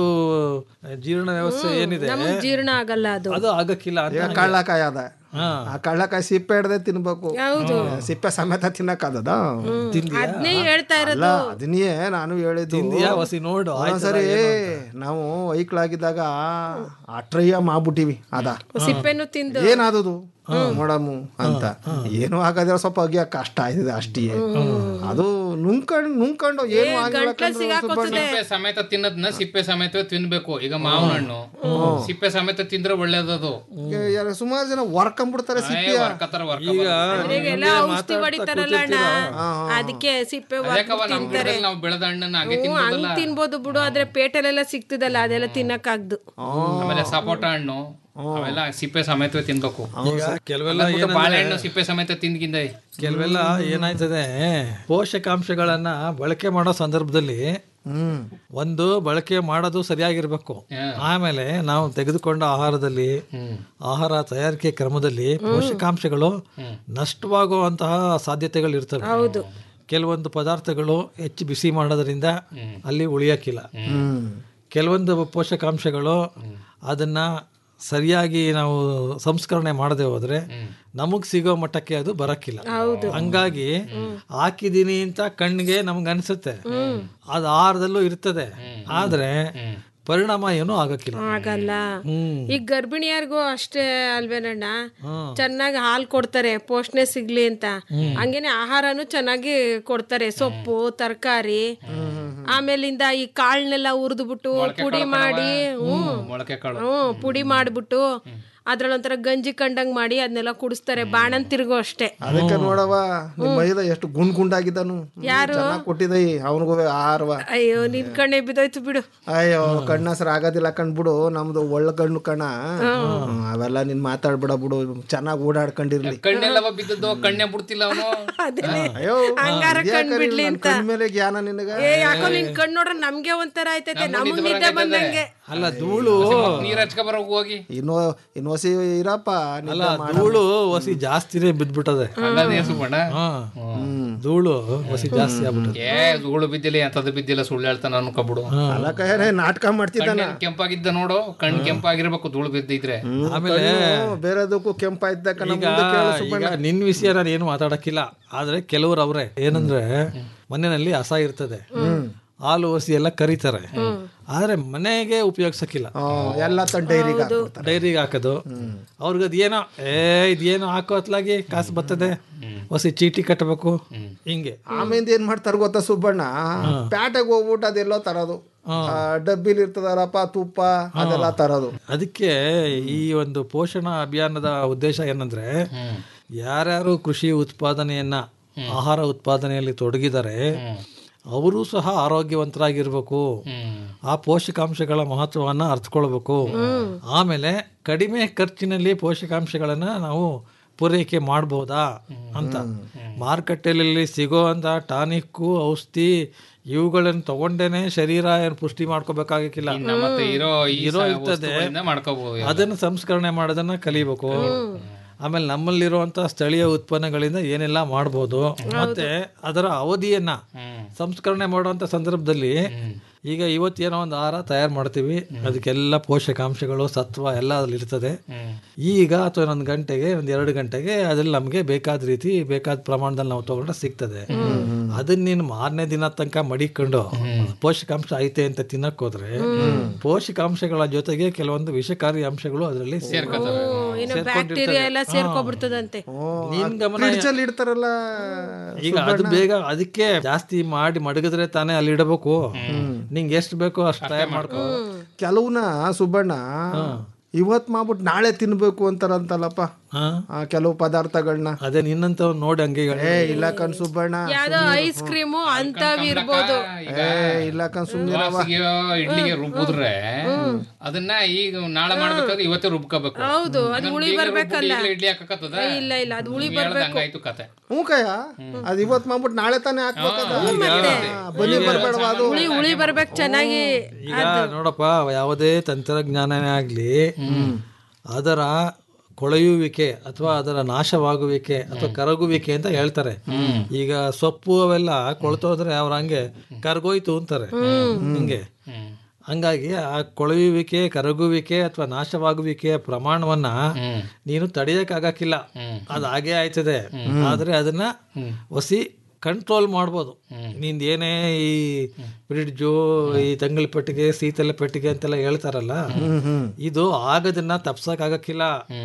ಜೀರ್ಣ ವ್ಯವಸ್ಥೆ ಏನಿದೆ ನಮಗ್ ಜೀರ್ಣ ಆಗಲ್ಲ ಅದು ಅದು ಆಗಕ್ಕಿಲ್ಲ ಅಂತ ಈಗ ನಂಗೆ- ಕಳ್ಳಕಾಯಿ ಅದ ಹಾ. ಆ ಕಳ್ಳಕಾಯಿ ಸಿಪ್ಪೆ ಹಿಡ್ದೆ ತಿನ್ಬೇಕು ಹೌದು. ಸಿಪ್ಪೆ ಸಮೇತ ತಿನ್ನಕ್ಕಾಗದ ಅದ್ನೇ ಹೇಳ್ತಾ ಅಲ್ಲ ಇರೋದು ಅದನ್ನೇ ನಾನು ಹೇಳಿದ್ದು ತಿಂದ್ಯಾ? ಹೊಸಿ ನೋಡು, ಆಯ್ತದ ಸರಿ ಏನು ನಾವು ಐಕ್ಳಾಗಿದ್ದಾಗ ಆ ಟ್ರೈಯ ಮಾಡ್ಬಿಟ್ಟಿವಿ ಅದ ಸಿಪ್ಪೆನು ತಿಂದು ಏನಾದದು ನೋಡಮು ಅಂತ ಏನು ಆಗದ್ರೆ ಸ್ವಲ್ಪ ಅಗಿಯ ಕಷ್ಟ ಆಯ್ತದೆ ಅಷ್ಟೇ ಅದು ನುಂಕಂಡು ನುಂಕಂಡು ಏನು ಆಗಿಲ್ಲ ಕಣ್ರು ಸುಬ್ಬಣ್ಣ. ಸಿಪ್ಪೆ ಸಮೇತ ತಿನ್ನದ್ನ ಸಿಪ್ಪೆ ಸಮೇತ ತಿನ್ಬೇಕು ಈಗ ಮಾವಿನ ಹಣ್ಣು ಸಿಪ್ಪೆ ಸಮೇತ ತಿಂದ್ರೆ ಒಳ್ಳೇದದು ಏ, ಯಾರು ಸುಮಾರು ಜನ ವರ್ಕಂಬಿಡ್ತಾರೆ ಸಿಪ್ಪೆ ವರ್ಕತ್ತಾರ ಈಗ ಎಲ್ಲ ಔಷಧಿ ಹೊಡಿತಾರಲ್ಲ ಅಣ್ಣ ಅದಕ್ಕೆ ಸಿಪ್ಪೆ ಅದಕ್ಕವ ಒಗ್ದು ನಮ್ ತಿಂತಾರೆ ಗಿಡದಲ್ಲಿ ನಾವು ಬೆಳೆದ ಹಣ್ಣನ್ನ ಹಂಗೆ ಹ್ಞೂ, ತಿನ್ಬೋದಲ್ಲ ಹಂಗ್ ತಿನ್ಬೋದು ಬಿಡು ಆದ್ರೆ ಪೇಟೆಲೆಲ್ಲ ಸಿಗ್ತದಲ್ಲ ಅದೆಲ್ಲ ತಿನ್ನಕ್ಕಾಗ್ದು ಆಮೇಲೆ ಸಪೋಟ ಹಣ್ಣು ಅವೆಲ್ಲ ಸಿಪ್ಪೆ ಸಮೇತ ತಿನ್ಬೇಕು ಈಗ ಕೆಲವೆಲ್ಲ ಅಂದ್ಬಿಟ್ಟು ಏನಂದ್ರೆ- ಬಾಳೆಹಣ್ಣು ಸಿಪ್ಪೆ ಸಮೇತ ತಿಂದ್ಗಿಂದ ಕೆಲವೆಲ್ಲ ಏನಾಯ್ತದೆ ಪೋಷಕಾಂಶಗಳನ್ನ ಬಳಕೆ ಮಾಡೋ ಸಂದರ್ಭದಲ್ಲಿ ಒಂದು ಬಳಕೆ ಮಾಡೋದು ಸರಿಯಾಗಿರ್ಬೇಕು ಆಮೇಲೆ ನಾವು ತೆಗೆದುಕೊಂಡ ಆಹಾರದಲ್ಲಿ ಆಹಾರ ತಯಾರಿಕೆ ಕ್ರಮದಲ್ಲಿ ಪೋಷಕಾಂಶಗಳು ನಷ್ಟವಾಗುವಂತಹ ಸಾಧ್ಯತೆಗಳು ಇರ್ತವೆ ಹೌದು ಕೆಲವೊಂದು ಪದಾರ್ಥಗಳು ಹೆಚ್ಚು ಬಿಸಿ ಮಾಡೋದ್ರಿಂದ ಅಲ್ಲಿ ಉಳಿಯಕ್ಕಿಲ್ಲ ಕೆಲವೊಂದು ಪೋಷಕಾಂಶಗಳು ಅದನ್ನ ಸರಿಯಾಗಿ ನಾವು ಸಂಸ್ಕರಣೆ ಮಾಡದೆ ಹೋದ್ರೆ ನಮಗ್ ಸಿಗೋ ಮಟ್ಟಕ್ಕೆ ಅದು ಬರಕ್ಕಿಲ್ಲ ಹಂಗಾಗಿ ಹಾಕಿದೀನಿ ಅಂತ ಕಣ್ಣಿಗೆ ನಮ್ಗೆ ಅನ್ಸುತ್ತೆ ಅದು ಆಹಾರದಲ್ಲೂ ಇರ್ತದೆ ಆದ್ರೆ ಪರಿಣಾಮ ಏನೂ ಆಗಕ್ಕಿಲ್ಲ ಆಗಲ್ಲ ಹ್ಮ್ ಈಗ ಗರ್ಭಿಣಿಯರ್ಗೂ ಅಷ್ಟೇ ಅಲ್ವೇನಣ್ಣ ಚೆನ್ನಾಗಿ ಹಾಲು ಕೊಡ್ತಾರೆ ಪೋಷಣೆ ಸಿಗ್ಲಿ ಅಂತ ಹಂಗೇನೆ ಆಹಾರನು ಚೆನ್ನಾಗಿ ಕೊಡ್ತಾರೆ ಸೊಪ್ಪು ತರಕಾರಿ ಆಮೇಲಿಂದ ಈ ಕಾಳನ್ನೆಲ್ಲ ಹುರಿದು ಬಿಟ್ಟು ಪುಡಿ ಮಾಡಿ ಹ್ಮ್ ಮೊಳಕೆ ಕಾಳು ಹ್ಮ್ ಪುಡಿ ಮಾಡ್ಬಿಟ್ಟು ಅದ್ರಲ್ಲಿ ಒಂಥರ ಗಂಜಿ ಕಂಡಂಗ್ ಮಾಡಿ ಅದನ್ನೆಲ್ಲ ಕುಡಿಸ್ತಾರೆ ಬಾಣನ್ ತಿರ್ಗೋ ಅಷ್ಟೇ ಅದಕ್ಕೆ ನೋಡವ ನಿಮ್ಮ ಮೈದ ಎಷ್ಟು ಗುಂಡ್ ಗುಂಡಾಗಿದ್ದಾನು ಯಾರು? ಚೆನ್ನಾಗಿ ಕೊಟ್ಟಿದೈ ಅವನಿಗೂ ಆಹಾರವ ಅಯ್ಯೋ ನಿನ್ ಕಣ್ಣೆ ಬಿದ್ದೋಯ್ತು ಬಿಡು ಅಯ್ಯೋ ಕಣ್ಣಸರು ಆಗೋದಿಲ್ಲ ಕಣ್ಬಿಡು ನಮ್ದು ಒಳ್ಳೆ ಕಣ್ಣು ಕಣ ಹ್ಮ್, ಅವೆಲ್ಲ ನೀನ್ ಮಾತಾಡ್ಬಿಡ ಬಿಡು ಚೆನ್ನಾಗಿ ಓಡಾಡ್ಕೊಂಡಿರ್ಲಿ ಕಣ್ಣೆಲ್ಲವ ಬಿದ್ದದ್ದು ಕಣ್ಣೆ ಬಿಡ್ತಿಲ್ಲ ಅವನು ಅಯ್ಯೋ ಹಂಗಾರ ಕಣ್ ಬಿಡ್ಲಿ ಅಂತ ಕಣ್ ಮೇಲೆ ಜ್ಞಾನ ನಿನಗ ಏ ಯಾಕೋ ನಿನ್ ಕಣ್ ನೋಡ್ರ ನಮ್ಗೆ ಒಂಥರ ಆಯ್ತೈತೆ ನಮಗ್ ನಿದ್ದೆ ಬಂದಂಗೆ ಅಲ್ಲ ಧೂಳು ನೀರ್ ಹಚ್ಕ ಬರೋ ಹೋಗಿ ಇನ್ನು ಇನ್ನು ಹೊಸಿ ಇರಪ್ಪ ನಿದ್ದೆ ಅಲ್ಲ ಮಾಡು. ಧೂಳು ಹೊಸಿ ಜಾಸ್ತಿನೇ ಬಿದ್ಬಿಟ್ಟದೆ ಹಂಗದೇ ಸುಬ್ಬಣ್ಣ ಹಾ ಧೂಳು ಹೊಸಿ ಜಾಸ್ತಿ ಆಗ್ಬಿಟ್ಟದೆ ಏ ಧೂಳು ಬಿದ್ದಿಲ್ಲ ಎಂತದ್ದು ಬಿದ್ದಿಲ್ಲ ಸುಳ್ಳು ಹೇಳ್ತಾನ ಅನ್ಕೊಬಿಡು ಅಲ್ಲ ಕೈಯರೆ ನಾಟಕ ಮಾಡ್ತಿದ್ದಾನ ಕಣ್ಣೇನ್ ಕೆಂಪಾಗಿದ್ದ ನೋಡು ಕಣ್ ಕೆಂಪಾಗಿರ್ಬೇಕು ಧೂಳು ಬಿದ್ದಿದ್ರೆ ಆಮೇಲೆ ಕಣ್ಣು ಬೇರೆದಕ್ಕೂ ಕೆಂಪಾಯ್ತ ಕಣ ಈಗ ಮುಂದೆ ಕೇಳು ಸುಬ್ಬಣ್ಣ. ಈಗ ನಿನ್ ವಿಷಯ ನಾನು ಏನು ಮಾತಾಡಕ್ಕಿಲ್ಲ ಆದ್ರೆ ಕೆಲವ್ರು ಅವ್ರೆ ಏನಂದ್ರೆ ಮನೆಯಲ್ಲಿ ಹಸ ಇರ್ತದೆ ಹಾಲು ಹಸಿ ಎಲ್ಲ ಕರೀತಾರೆ ಆದ್ರೆ ಮನೆಗೆ ಉಪಯೋಗಿಸಕ್ಕಿಲ್ಲ ಹ್ಮ್, ಎಲ್ಲ ತನ್ನ ಡೈರಿಗೆ ಡೈರಿಗೆ ಹಾಕೋದು ಅವ್ರಿಗೆ ಅದೇನೋ ಏ ಇದೇನೋ ಹಾಕೋ ಹೊತ್ಲಾಗಿ ಕಾಸು ಬರ್ತದೆ ಹೊಸಿ ಚೀಟಿ ಕಟ್ಟಬೇಕು ಹಿಂಗೆ ಆಮೇಲೆ ಏನ್ ಮಾಡ್ತಾರ ಗೊತ್ತಾ ಸುಬ್ಬಣ್ಣ ಪ್ಯಾಟೆಗೆ ಹೋಗ್ಬಿಟ್ಟು ಅದೆಲ್ಲೋ ತರೋದು ಆ, ಡಬ್ಬಿಲಿ ಇರ್ತದಲ್ಲಪ್ಪ ತುಪ್ಪ ಅದೆಲ್ಲ ತರೋದು ಅದಕ್ಕೆ ಈ ಒಂದು ಪೋಷಣಾ ಅಭಿಯಾನದ ಉದ್ದೇಶ ಏನಂದ್ರೆ ಯಾರ್ಯಾರು ಕೃಷಿ ಉತ್ಪಾದನೆಯನ್ನ ಆಹಾರ ಉತ್ಪಾದನೆಯಲ್ಲಿ ತೊಡಗಿದ್ದಾರೆ ಅವರು ಸಹ ಆರೋಗ್ಯವಂತರಾಗಿರ್ಬೇಕು ಆ ಪೋಷಕಾಂಶಗಳ ಮಹತ್ವವನ್ನ ಅರ್ಥಕೊಳ್ಬೇಕು ಆಮೇಲೆ ಕಡಿಮೆ ಖರ್ಚಿನಲ್ಲಿ ಪೋಷಕಾಂಶಗಳನ್ನ ನಾವು ಪೂರೈಕೆ ಮಾಡ್ಬೋದಾ ಅಂತ ಮಾರುಕಟ್ಟೆಯಲ್ಲಿ ಸಿಗೋವಂಥ ಟಾನಿಕ್ಕು ಔಷಧಿ ಇವುಗಳನ್ನು ತಗೊಂಡೇನೆ ಶರೀರ ಏನು ಪುಷ್ಟಿ ಮಾಡ್ಕೋಬೇಕಾಗಿಲ್ಲ ಇನ್ನ ಮತ್ತೆ ಇರೋ ಈ ಇರೋ ಸ- ಇರ್ತದೆ ವಸ್ತುಗಳಿಂದ ಮಾಡ್ಕೋಬಹುದು ಎಲ್ಲ. ಅದನ್ನು ಸಂಸ್ಕರಣೆ ಮಾಡೋದನ್ನ ಕಲಿಬೇಕು ಆಮೇಲೆ ನಮ್ಮಲ್ಲಿರುವಂಥ ಸ್ಥಳೀಯ ಉತ್ಪನ್ನಗಳಿಂದ ಏನೆಲ್ಲ ಮಾಡ್ಬೋದು ಮತ್ತೆ ಅದರ ಅವಧಿಯನ್ನ ಸಂಸ್ಕರಣೆ ಮಾಡುವಂಥ ಸಂದರ್ಭದಲ್ಲಿ ಈಗ ಇವತ್ತೇನೋ ಒಂದು ಆಹಾರ ತಯಾರು ಮಾಡ್ತೀವಿ ಅದಕ್ಕೆಲ್ಲ ಪೋಷಕಾಂಶಗಳು ಸತ್ವ ಎಲ್ಲ ಅದ್ರಲ್ಲಿ ಇರ್ತದೆ ಈಗ ಅಥವಾ ಒಂದು ಗಂಟೆಗೆ ಒಂದು ಎರಡು ಗಂಟೆಗೆ ಅದ್ರಲ್ಲಿ ನಮಗೆ ಬೇಕಾದ ರೀತಿ ಬೇಕಾದ ಪ್ರಮಾಣದಲ್ಲಿ ನಾವು ತಗೊಂಡ್ರೆ ಸಿಗ್ತದೆ ಅದನ್ನ ನೀನು ಮಾರನೇ ದಿನ ತನಕ ಮಡಿಕೊಂಡು ಪೋಷಕಾಂಶ ಐತೆ ಅಂತ ತಿನ್ನಕ್ ಹೋದ್ರೆ ಪೋಷಕಾಂಶಗಳ ಜೊತೆಗೆ ಕೆಲವೊಂದು ವಿಷಕಾರಿ ಅಂಶಗಳು ಅದರಲ್ಲಿ ಏನು ಬ್ಯಾಕ್ಟೀರಿಯಾ ಎಲ್ಲ ಸೇರ್ಕೊಬಿಡ್ತದಂತೆ ನೀನ್ ಗಮನ ಫ್ರಿಡ್ಜಲ್ಲಿ ಇಡ್ತಾರಲ್ಲ ಈಗ ಅದು ಬೇಗ ಅದಕ್ಕೆ ಜಾಸ್ತಿ ಮಾಡಿ ಮಡಗಿದ್ರೆ ತಾನೇ ಅಲ್ಲಿ ಇಡಬೇಕು ನಿಂಗೆ ಎಷ್ಟು ಬೇಕೋ ಅಷ್ಟು ತಯಾರು ಮಾಡ್ಕೋ ಕೆಲವ್ನ ಸುಬ್ಬಣ್ಣ ಇವತ್ ಮಾಡ್ಬಿಟ್ಟು ನಾಳೆ ತಿನ್ಬೇಕು ಅಂತಾರಂತಲ್ಲಪ್ಪ ಆ, ಕೆಲವು ಪದಾರ್ಥಗಳನ್ನ ಅದೇ ನಿನ್ನಂತ ನೋಡಿ ಹಂಗೆ ಏ ಇಲ್ಲ ಕಣ್ ಸುಬ್ಬಣ್ಣ ಯಾವ್ದೋ ಐಸ್ ಕ್ರೀಮು ಅಂತವ್ ಇರ್ಬೋದು ಏ ಇಲ್ಲ ಕಣ್ ಸುಮ್ನಿರವ ದೋಸೆಗೆ, ಇಡ್ಲಿಗೆ ರುಬ್ಬಿದ್ರೆ ಅದನ್ನ ಈಗ ನಾಳೆ ಮಾಡ್ಬೇಕಾದ್ರೆ ಇವತ್ತೇ ರುಬ್ಕೋಬೇಕು ಹೌದು ಅದು ನನ್ ಹುಳಿ ಬೀಗ ರುಬ್ಬಿಟ್ಟು ಬರ್ಬೇಕಲ್ಲ ಈಗ್ಲೇ ಇಡ್ಲಿ ಹಾಕಕತ್ತದ ಏ, ಇಲ್ಲ ಇಲ್ಲ ಅದು ಹುಳಿ ನೀವ್ ಹೇಳ್ದಂಗ್ ಬರ್ಬೇಕು ಆಯ್ತು ಕತೆ ಹ್ಞೂ ಕಯ್ಯ ಅದ್ ಇವತ್ ಮಾಡ್ಬಿಟ್ಟು ನಾಳೆ ತಾನೇ ಹಾಕ್ಬೇಕದ ಬನ್ನಿ ಬರ್ಬೇಡವ ಅದು ಹುಳಿ ಹುಳಿ ಬರ್ಬೇಕು ಚೆನ್ನಾಗಿ ಈಗ ನೋಡಪ್ಪ ಯಾವುದೇ ತಂತ್ರಜ್ಞಾನನೇ ಆಗ್ಲಿ ಅದರ ಕೊಳೆಯುವಿಕೆ ಅಥವಾ ಅದರ ನಾಶವಾಗುವಿಕೆ ಅಥವಾ ಕರಗುವಿಕೆ ಅಂತ ಹೇಳ್ತಾರೆ ಈಗ ಸೊಪ್ಪು ಅವೆಲ್ಲ ಕೊಳ್ತೋದ್ರೆ ಅವ್ರ ಹಂಗೆ ಕರ್ಗೋಯ್ತು ಅಂತಾರೆ ಹಿಂಗೆ ಹಂಗಾಗಿ ಆ ಕೊಳೆಯುವಿಕೆ ಕರಗುವಿಕೆ ಅಥವಾ ನಾಶವಾಗುವಿಕೆಯ ಪ್ರಮಾಣವನ್ನ ನೀನು ತಡೆಯಕ್ಕಾಗಕ್ಕಿಲ್ಲ ಅದು ಹಾಗೆ ಆಯ್ತದೆ ಆದ್ರೆ ಅದನ್ನ ಒಸಿ ಕಂಟ್ರೋಲ್ ಮಾಡ್ಬೋದು ನಿಂದ ಏನೇ ಈ ಫ್ರಿಡ್ಜು ಈ ತಂಗಳ ಪೆಟ್ಟಿಗೆ ಶೀತಲ ಪೆಟ್ಟಿಗೆ ಅಂತೆಲ್ಲ ಹೇಳ್ತಾರಲ್ಲ ಇದು ಆಗದನ್ನ ತಪ್ಸಕ್ ಆಗಕ್ಕಿಲ್ಲ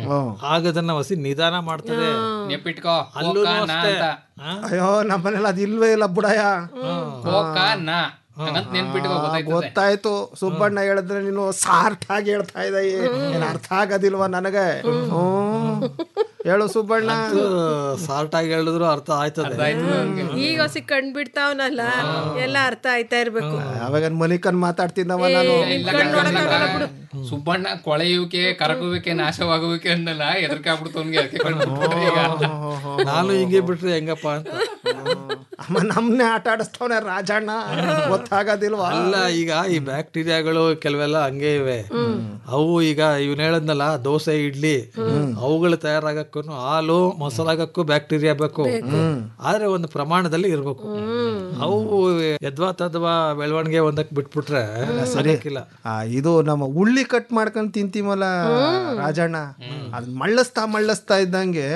ಆಗದನ್ನ ಹೊಸಿ ನಿಧಾನ ಮಾಡ್ತದೆ ನೆಪಿಟ್ಕೋ ಅಲ್ಲೂ ಕೋಕ ನಾ ಅಷ್ಟೇ. ಅಂತ ಅಯ್ಯೋ ನಮ್ಮನೇಲಿ ಅದು ಇಲ್ವೇ ಇಲ್ಲ ಬುಡಯ್ಯ ಕೋಕ ನಾ ಹಂಗಂತ ನೆನ್ಪಿಟ್ಕೋ ಗೊತ್ತಾಯ್ತದೆ ಗೊತ್ತಾಯ್ತು ಸುಬ್ಬಣ್ಣ ಹೇಳಿದ್ರೆ ನೀನು ಸಾರ್ಟ್ ಆಗಿ ಹೇಳ್ತಾ ಇದ್ದ ಏನ್ ಅರ್ಥ ಆಗೋದಿಲ್ವಾ ನನಗೆ ಹ್ಮ್ ಹೇಳು ಸುಬ್ಬಣ್ಣ ಸಾರ್ಟ್ ಆಗಿ ಹೇಳಿದ್ರು ಅರ್ಥ ಆಯ್ತದೆ ಈಗ ಹೊಸಿ ಕಣ್ ಬಿಡ್ತಾವನಲ್ಲ ಎಲ್ಲ ಅರ್ಥ ಆಯ್ತಾ ಇರ್ಬೇಕು ಅವಾಗ ಮನಿಕನ್ ಮಾತಾಡ್ತಿದ್ದವ ನಾನು ಇಲ್ಲ ಕಣೋ, ಸುಬ್ಬಣ್ಣ ಕೊಳೆಯುವಿಕೆ ಕರಗುವಿಕೆ ನಾಶವಾಗುವಿಕೆ ಅನ್ನಲ್ಲ ಎದರ್ಕ ಆಗ್ಬಿಡ್ತು ಅವ್ನಿಗೆ ಅದಕ್ಕೆ ಕಂಡ್ಬಿಡ್ತಾರೆ ಈಗ ನಾನು ಹಿಂಗೆ ಬಿಟ್ರೆ ಹೆಂಗಪ್ಪ ಅಂತ ಅಮ್ಮ ನಮ್ನೆ ಆಟ ಆಡಿಸ್ತವನೆ ರಾಜಣ್ಣ ಗೊತ್ತಾಗೋದಿಲ್ವಾ ಅಲ್ಲ ಈಗ ಈ ಬ್ಯಾಕ್ಟೀರಿಯಾಗಳು ಕೆಲವೆಲ್ಲ ಹಂಗೆ ಇವೆ ಅವು ಈಗ ಇವನ್ ಹೇಳದ್ನಲ್ಲ ದೋಸೆ ಇಡ್ಲಿ ಅವುಗಳು ತಯಾರಾಗಕ್ಕೂ ಹಾಲು ಮೊಸರಾಗಕ್ಕೂ ಬ್ಯಾಕ್ಟೀರಿಯಾ ಬೇಕು ಆದ್ರೆ ಒಂದು ಪ್ರಮಾಣದಲ್ಲಿ ಇರ್ಬೇಕು ಅವು ಯದ್ವಾ ತದ್ವಾ ಬೆಳವಣಿಗೆ ಒಂದಕ್ಕೆ ಬಿಟ್ಬಿಟ್ರೆ ಸರಿಯಕ್ಕಿಲ್ಲ ಆ, ಇದು ನಮ್ಮ ಉಳ್ಳಿ ಕಟ್ ಮಾಡ್ಕೊಂಡ್ ತಿಂತೀವಲ್ಲ ರಾಜಣ್ಣ ಅದ್ ಮಳ್ಳಸ್ತಾ ಮಳ್ಳಸ್ತಾ ಇದ್ದಂಗೆ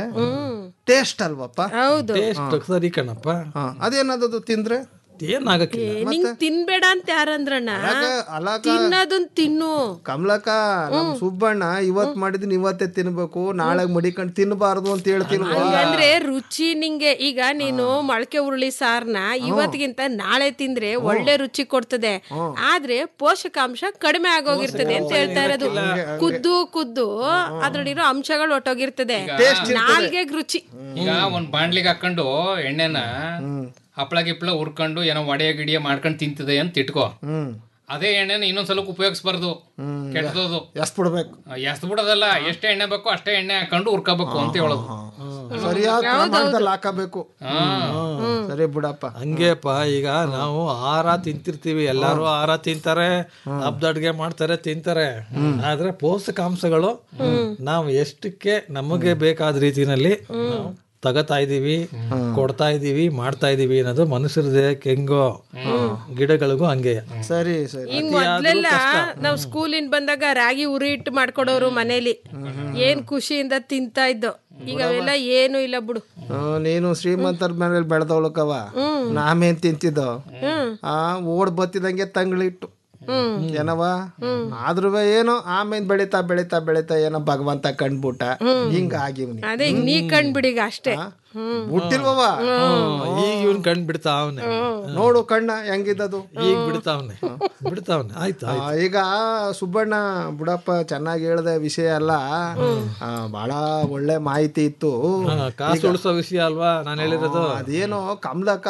ಟೇಸ್ಟ್ ಅಲ್ವಪ್ಪ ಹೌದು ಟೇಸ್ಟ್ ಸರಿ ಕಣಪ್ಪ ಹಾ, ಅದೇನದದು ತಿಂದ್ರೆ ಏನಾಗಕ್ಕಿಲ್ಲ ನಿಂಗ್ ತಿನ್ಬೇಡ ಅಂತ ಯಾರಂದ್ರಣ್ಣ ಅಲಾಕ ತಿನ್ನೋದನ್ ತಿನ್ನು ಕಮಲಕ ನಮ್ ಸುಬ್ಬಣ್ಣ ಇವತ್ ಮಾಡಿದೀನಿ ಇವತ್ತೇ ತಿನ್ಬೇಕು ನಾಳೆ ಮಡಿಕೊಂಡ್ ತಿನ್ಬಾರ್ದು ಅಂತ ಹೇಳ್ತಿಲ್ವಾ ಹಂಗಂದ್ರೆ ರುಚಿ ನಿಂಗೆ ಈಗ ನೀನು ಮೊಳಕೆ ಉರುಳಿ ಸಾರ್ನ ಇವತ್ತಿಗಿಂತ ನಾಳೆ ತಿಂದ್ರೆ ಒಳ್ಳೆ ರುಚಿ ಕೊಡ್ತದೆ ಆದ್ರೆ ಪೋಷಕಾಂಶ ಕಡಿಮೆ ಆಗೋಗಿರ್ತದೆ ಅಂತ ಹೇಳ್ತಾ ಇರೋದು ಕುದ್ದು ಕುದ್ದು ಅದ್ರಲ್ಲಿರೋ ಅಂಶಗಳು ಒಟ್ಟೋಗಿರ್ತದೆ ನಾಲ್ಗೆಗ್ ರುಚಿ ಈಗ ಒಂದ್ ಬಾಂಡ್ಲಿಗೆ ಹಾಕೊಂಡು ಎಣ್ಣೆನ ಹಪ್ಳ ಗಿಪ್ಳ ಹುರ್ಕೊಂಡು ಏನೋ ಒಡೆಯ ಗಿಡಿಯ ಮಾಡ್ಕೊಂಡು ತಿಂತಿದೆ ಅಂತ ಇಟ್ಕೋ ಅದೇ ಎಣ್ಣೆನ ಇನ್ನೊಂದ್ಸಲ ಉಪಯೋಗಿಸ್ಬಾರ್ದು ಕೆಟ್ಟದೋದು ಎಷ್ಟ್ ಬಿಡ್ಬೇಕು ಎಷ್ಟ್ ಬಿಡೋದಲ್ಲ ಎಷ್ಟೇ ಎಣ್ಣೆ ಬೇಕೋ ಅಷ್ಟೇ ಎಣ್ಣೆ ಹಾಕೊಂಡು ಹುರ್ಕೋಬೇಕು ಅಂತ ಹೇಳೋದು ಸರಿಯಾದ ಪ್ರಮಾಣದಲ್ಲಿ ಹಾಕಬೇಕು ಸರಿ ಬಿಡಪ್ಪ ಹಂಗೇಪ್ಪ ಈಗ ನಾವು ಆಹಾರ ತಿಂತಿರ್ತೀವಿ ಎಲ್ಲಾರು ಆಹಾರ ತಿಂತಾರೆ ಹಬ್ಬದ ಅಡ್ಗೆ ಮಾಡ್ತಾರೆ ತಿಂತಾರೆ ಆದ್ರೆ ಪೋಷಕಾಂಶಗಳು ನಾವು ಎಷ್ಟಕ್ಕೆ ನಮಗೆ ಬೇಕಾದ ರೀತಿನಲ್ಲಿ ನಾವು ತಗತಾ ಇದೀವಿ ಕೊಡ್ತಾ ಇದೀವಿ ಮಾಡ್ತಾ ಇದೀವಿ ಅನ್ನೋದು ಮನುಷ್ಯರ ದೇಹಕ್ಕೆ ಹೆಂಗೋ ಗಿಡಗಳಿಗೂ ಹಂಗೆ ಸರಿ ಸರಿ ಈಗ ಮೊದ್ಲೆಲ್ಲ ನಾವ್ ಸ್ಕೂಲಿಂದ ಬಂದಾಗ ರಾಗಿ ಉರಿ ಇಟ್ಟು ಮಾಡ್ಕೊಡೋರು ಮನೇಲಿ ಏನ್ ಖುಷಿಯಿಂದ ತಿಂತಾ ಇದ್ದೋ ಈಗ ಅವೆಲ್ಲ ಏನು ಇಲ್ಲ ಬಿಡು ಹ್ಮ್, ನೀನು ಶ್ರೀಮಂತರ ಮನೇಲಿ ಬೆಳೆದವಳಕವ ನಾಮೇನ್ ತಿಂತಿದ್ದೋ ಆ ಓಡ್ ಬತ್ತಿದಂಗೆ ತಂಗಳಿಟ್ಟು ಏನವ ಆದ್ರೂ ಏನೋ ಆಮೇಲೆ ಬೆಳಿತಾ ಬೆಳಿತಾ ಬೆಳಿತಾ ಏನೋ ಭಗವಂತ ಕಂಡ್ಬಿಟ್ಟ ಹಿಂಗ ಆಗಿವ್ನಿ ಅದೇ ಈಗ ನೀ ಕಂಡ್ಬಿಡೀಗ ಅಷ್ಟೇ ಹ್ಮ್ ಹುಟ್ಟಿಲ್ವವ ಈಗ ಇವನ್ ಕಣ್ ಬಿಡ್ತಾವ್ನೆ ನೋಡು ಕಣ್ಣ ಹೆಂಗಿದ್ದದು ಈಗ ಬಿಡ್ತಾವ್ನೆ ಬಿಡ್ತಾವ್ನೆ ಆಯ್ತು ಆ, ಈಗ ಸುಬ್ಬಣ್ಣ ಬುಡಪ್ಪ ಚೆನ್ನಾಗಿ ಹೇಳ್ದೆ ವಿಷಯ ಅಲ್ಲ ಆ, ಬಹಳ ಒಳ್ಳೆ ಮಾಹಿತಿ ಇತ್ತು ಹಾ, ಕಾಸು ಉಳಿಸೋ ವಿಷಯ ಅಲ್ವಾ ನಾನು ಹೇಳಿರೋದು ಅದೇನೋ ಕಮಲಕ್ಕ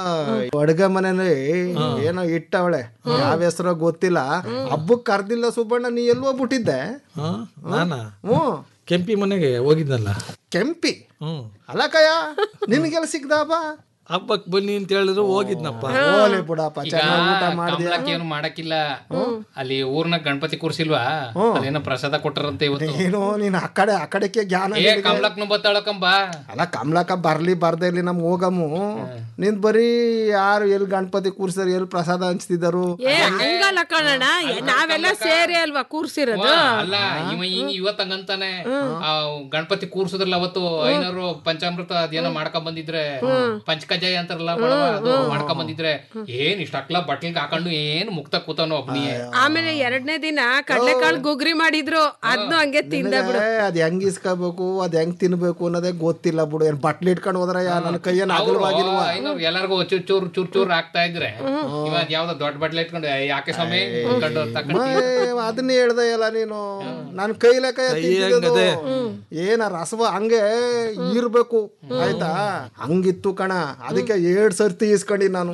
ಅಡ್ಗೆ ಮನೇಲಿ ಏನೋ ಇಟ್ಟವಳೆ ಯಾವ ಹೆಸರೋ ಗೊತ್ತಿಲ್ಲ ಹಬ್ಬಕ್ ಕರ್ದಿಲ್ಲ ಸುಬ್ಬಣ್ಣ ನೀ ಎಲ್ಲಿ ಹೋಗ್ಬಿಟ್ಟಿದ್ದೆ ಹಾ ನಾನಾ ಹ್ಮ್ ಕೆಂಪಿ ಮನೆಗೆ ಹೋಗಿದ್ನಲ್ಲ ಕೆಂಪಿ ಹ್ಮ್ ಅಲ್ಲ ಕಯ್ಯ ನಿನಗೆಲ್ಲ ಸಿಗ್ದಾಬ ಹಬ್ಬಕ್ ಬನ್ನಿ ಅಂತ ಹೇಳಿದ್ರು ಹೋಗಿದ್ನಪ್ಪ ಓಲೆ ಬಿಡಪ್ಪ ಈಗ ಚೆನ್ನಾಗಿ ಊಟ ಮಾಡಿದ್ಯಾ ಕಮಲಕ್ಕೆ ಏನು ಮಾಡಕ್ಕಿಲ್ಲ ಅಲ್ಲಿ ಊರ್ನ ಗಣಪತಿ ಕೂರ್ಸಿಲ್ವಾ ಅದೇನೋ ಪ್ರಸಾದ ಕೊಟ್ಟರಂತೆ ಇವತ್ತು ನೀನು ನೀನು ಆ ಕಡೆ ಆ ಕಡೆಗೆ ಜ್ಞಾನ ಏ ನಿನಗೆ. ಕಮಲಕ್ನು ಬತ್ತಾಳಕಂಬ ಅಲ್ಲ ಕಮಲಕ್ಕ ಬರ್ಲಿ ಬರ್ದೇ ಇರ್ಲಿ ನಮ್ ಹೋಗಮ್ಮು ನಿನ್ ಬರೀ ಯಾರು ಎಲ್ಲಿ ಗಣಪತಿ ಕೂರ್ಸಿದಾರೆ ಎಲ್ಲಿ ಪ್ರಸಾದ ಹಂಚ್ತಿದ್ದಾರು ಏ ಹಂಗಲ್ಲ ಕಣಣ್ಣ ಏ, ನಾವೆಲ್ಲ ಸೇರಿ ಅಲ್ವಾ ಕೂರ್ಸಿರೋದು ಅಲ್ಲ ಇವ ಹಿಂಗ್ ಇವತ್ ಹಂಗಂತಾನೆ ಆ ಗಣಪತಿ ಕೂರ್ಸುದ್ರಲ್ಲ ಅವತ್ತು ಐನೂರು ಪಂಚಾಮೃತ ಅದೇನೋ ಮಾಡ್ಕೊಂಡ್ ಬಂದಿದ್ರೆ ಪಂಚಕಜಾಯ ಅಂತಾರಲ್ಲ ಬಡವ ಅದು ಮಾಡ್ಕೊಂಡ್ ಬಂದಿದ್ರೆ ಏನ್ ಇಷ್ಟ ಅಕ್ಲ ಬಟ್ಲಿಗೆ ಹಾಕೊಂಡು ಏನ್ ಮುಕ್ತ ಕೂತಾನೋ ಒಬ್ನಿಯೇ ಆಮೇಲೆ ಎರಡನೇ ದಿನ ಕಡ್ಲೆಕಾಳು ಗುಗ್ರಿ ಮಾಡಿದ್ರು ಅದ್ನು ಹಂಗೆ ತಿಂದೆ ಬಿಡು ಏ, ಅದ್ ಹೆಂಗ್ ಇಸ್ಕೋಬೇಕು ಅದ್ ಹೆಂಗ್ ತಿನ್ಬೇಕು ಅನ್ನೋದೇ ಗೊತ್ತಿಲ್ಲ ಬಿಡು ಏನ್ ಬಟ್ಲಿ ಇಟ್ಕೊಂಡು ಹೋದ್ರ ನನ್ನ ಕೈಯನ್ನ ಅಗಲವಾಗಿಲ್ವಾ ಐನೂರು ಎಲ್ಲರಿಗೂ ಚೂರ್ ಚೂರ್ ಚೂರ್ ಚೂರ್ ಹಾಕ್ತಾ ಇದ್ರೆ ಇವಾಗ ಯಾವ್ದೋ ದೊಡ್ಡ ಬಟ್ಲೆ ಇಟ್ಕೊಂಡು ಏ, ಯಾಕೆ ಸ್ವಾಮಿ ಅನ್ಕೊಂಡು ತಕೊಂಡು ಅದನ್ನ ಹೇಳ್ದೆ ಅಲ್ಲ ನೀನು ನನ್ ಕೈಲೆ ಕೈ ಹಂಗದೆ. ಏನ ರಸವ ಹಂಗೆ ಇರ್ಬೇಕು ಆಯ್ತಾ ಹಂಗಿತ್ತು ಕಣ ಅದಕ್ಕೆ ಎರಡ್ ಸರ್ತಿ ಇಸ್ಕೊಂಡಿ ನಾನು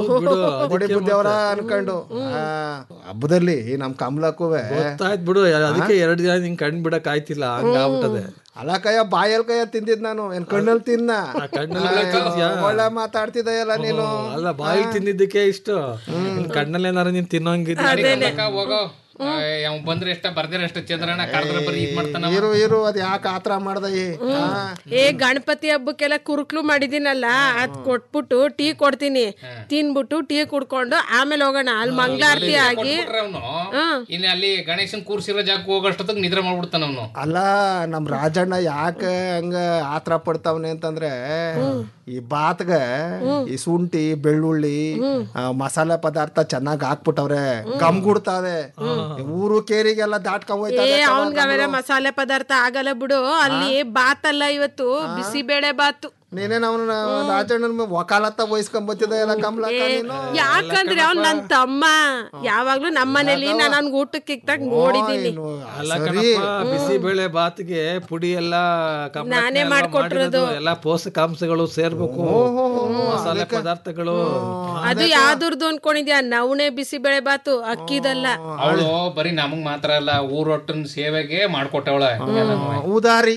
ಬಡಿ ಬುದ್ಧಿಯವರ ಅನ್ಕೊಂಡು ಆ, ಹಬ್ಬದಲ್ಲಿ ನಮ್ ಕಮಲಕ್ಕೂವೆ ಗೊತ್ತಾಯ್ತು ಬಿಡು ಅದಕ್ಕೆ ಎರಡು ದಿನ ನಿಂಗೆ ಕಣ್ ಬಿಡಕ್ ಆಯ್ತಿಲ್ಲ ಹಂಗ ಆಗ್ಬಿಟ್ಟದೆ ಅಲ್ಲ ಕೈಯ ಬಾಯಲ್ ಕೈಯ ತಿಂದಿದ್ ನಾನು ಏನ್ ಕಣ್ಣಲ್ಲಿ ತಿನ್ನ ಕಣ್ಣಲ್ಲಿ ಆ, ತಿಂದ್ಯಾ? ಒಳ್ಳೆ ಮಾತಾಡ್ತಿದ್ದೆಯಲ್ಲ ನೀನು ಅಲ್ಲ ಬಾಯಿಲ್ ತಿಂದಿದ್ದಕ್ಕೆ ಇಷ್ಟು ನಿನ್ ಕಣ್ಣಲ್ಲಿ ಏನಾರ ನೀನ್ ತಿನ್ನೋಂಗಿದ್ರೆ ಹೋಗೋ ಅವ್ನು ಬಂದ್ರೆ ಎಷ್ಟ ಬರ್ದಿರ ಎಷ್ಟ ಚಂದ್ರಣ್ಣ ಕರೆದ್ರೆ ಬರೀ ಇದ್ ಮಾಡ್ತಾನ ಇರು ಇರು ಅದ್ ಯಾಕೆ ಆತರ ಮಾಡ್ದ ಈ ಆ, ಏ ಗಣಪತಿ ಹಬ್ಬಕ್ಕೆಲ್ಲ ಕುರುಕ್ಲು ಮಾಡಿದಿನಲ್ಲ ಅದ್ ಕೊಟ್ಬಿಟ್ಟು ಟೀ ಕೊಡ್ತೀನಿ ತಿನ್ಬಿಟ್ಟು ಟೀ ಕುಡ್ಕೊಂಡು ಆಮೇಲೆ ಹೋಗೋಣ ಅಲ್ಲಿ ಮಂಗಳಾರತಿ ಆಗಿ ಅವನು ಇಲ್ಲಿ ಅಲ್ಲಿ ಗಣೇಶನ್ ಕೂರ್ಸಿರೋ ಜಾಗಕ್ಕೆ ಹೋಗೋಷ್ಟೊತ್ತಿಗೆ ನಿದ್ರೆ ಮಾಡ್ಬಿಡ್ತಾನ ಅವನು ಅಲ್ಲ ನಮ್ ರಾಜಣ್ಣ ಯಾಕೆ ಹಂಗ ಆತರ ಪಡ್ತಾವನೆ ಅಂತಂದ್ರೆ ಈ ಬಾತ್ಗೆ ಈ ಶುಂಠಿ ಬೆಳ್ಳುಳ್ಳಿ ಆ, ಮಸಾಲೆ ಪದಾರ್ಥ ಚೆನ್ನಾಗ್ ಹಾಕ್ಬಿಟ್ಟವ್ರೆ ಗಮ್ಗುಡ್ತಾವೆ ಊರು ಕೇರಿಗೆಲ್ಲ ದಾಟ್ಕೊಂಡ್ ಏ ಹೋಯ್ತಾವೆ ಅವ್ನ್ಗ ಅವೆಲ್ಲ ಮಸಾಲೆ ಪದಾರ್ಥ ಆಗಲ್ಲ ಬಿಡು ಅಲ್ಲಿ ಬಾತ್ ಅಲ್ಲ ಇವತ್ತು ಬಿಸಿಬೇಳೆ ಬಾತು ನೀನೇನ್ ಅವನ ರಾಜಣ್ಣನ ವಕಾಲತ್ತ ವಹಿಸ್ಕೊಂಡ್ ಬತ್ತಿದ ಎಲ್ಲ ಕಮಲಕ್ಕ ನೀನು ಯಾಕಂದ್ರೆ ಅವ್ನ್ ನನ್ ತಮ್ಮ ಯಾವಾಗ್ಲೂ ನಮ್ಮನೇಲಿ ನಾನು ಅವ್ನ್ಗ್ ಊಟಕ್ಕೆ ಇಕ್ತಾಗ ನೋಡಿದೀನಿ ಅಲ್ಲ ಕಣಪ್ಪ ಬಿಸಿ ಬೇಳೆ ಬಾತ್ಗೆ ಪುಡಿ ಎಲ್ಲ ಕಮ್ಮಿ ನಾನೇ ಎಲ್ಲ ಮಾಡ್ಕೊಟ್ಟಿರೋದು. ಮಾಡಿರೋದು, ಎಲ್ಲ ಪೋಷಕಾಂಶಗಳು ಸೇರ್ಬೇಕು ಮಸಾಲೆ ಪದಾರ್ಥಗಳು ಅದು ಯಾವ್ದ್ರದ್ದು ಅನ್ಕೊಂಡಿದ್ಯಾ ನವಣೆ ಬಿಸಿಬೇಳೆ ಬಾತು ಅಕ್ಕಿದಲ್ಲ ಅವಳು ಬರೀ ನಮಗ್ ಮಾತ್ರ ಅಲ್ಲ ಊರೊಟ್ಟನ್ ಸೇವೆಗೆ ಮಾಡ್ಕೊಟ್ಟವಳ ಉದಾರಿ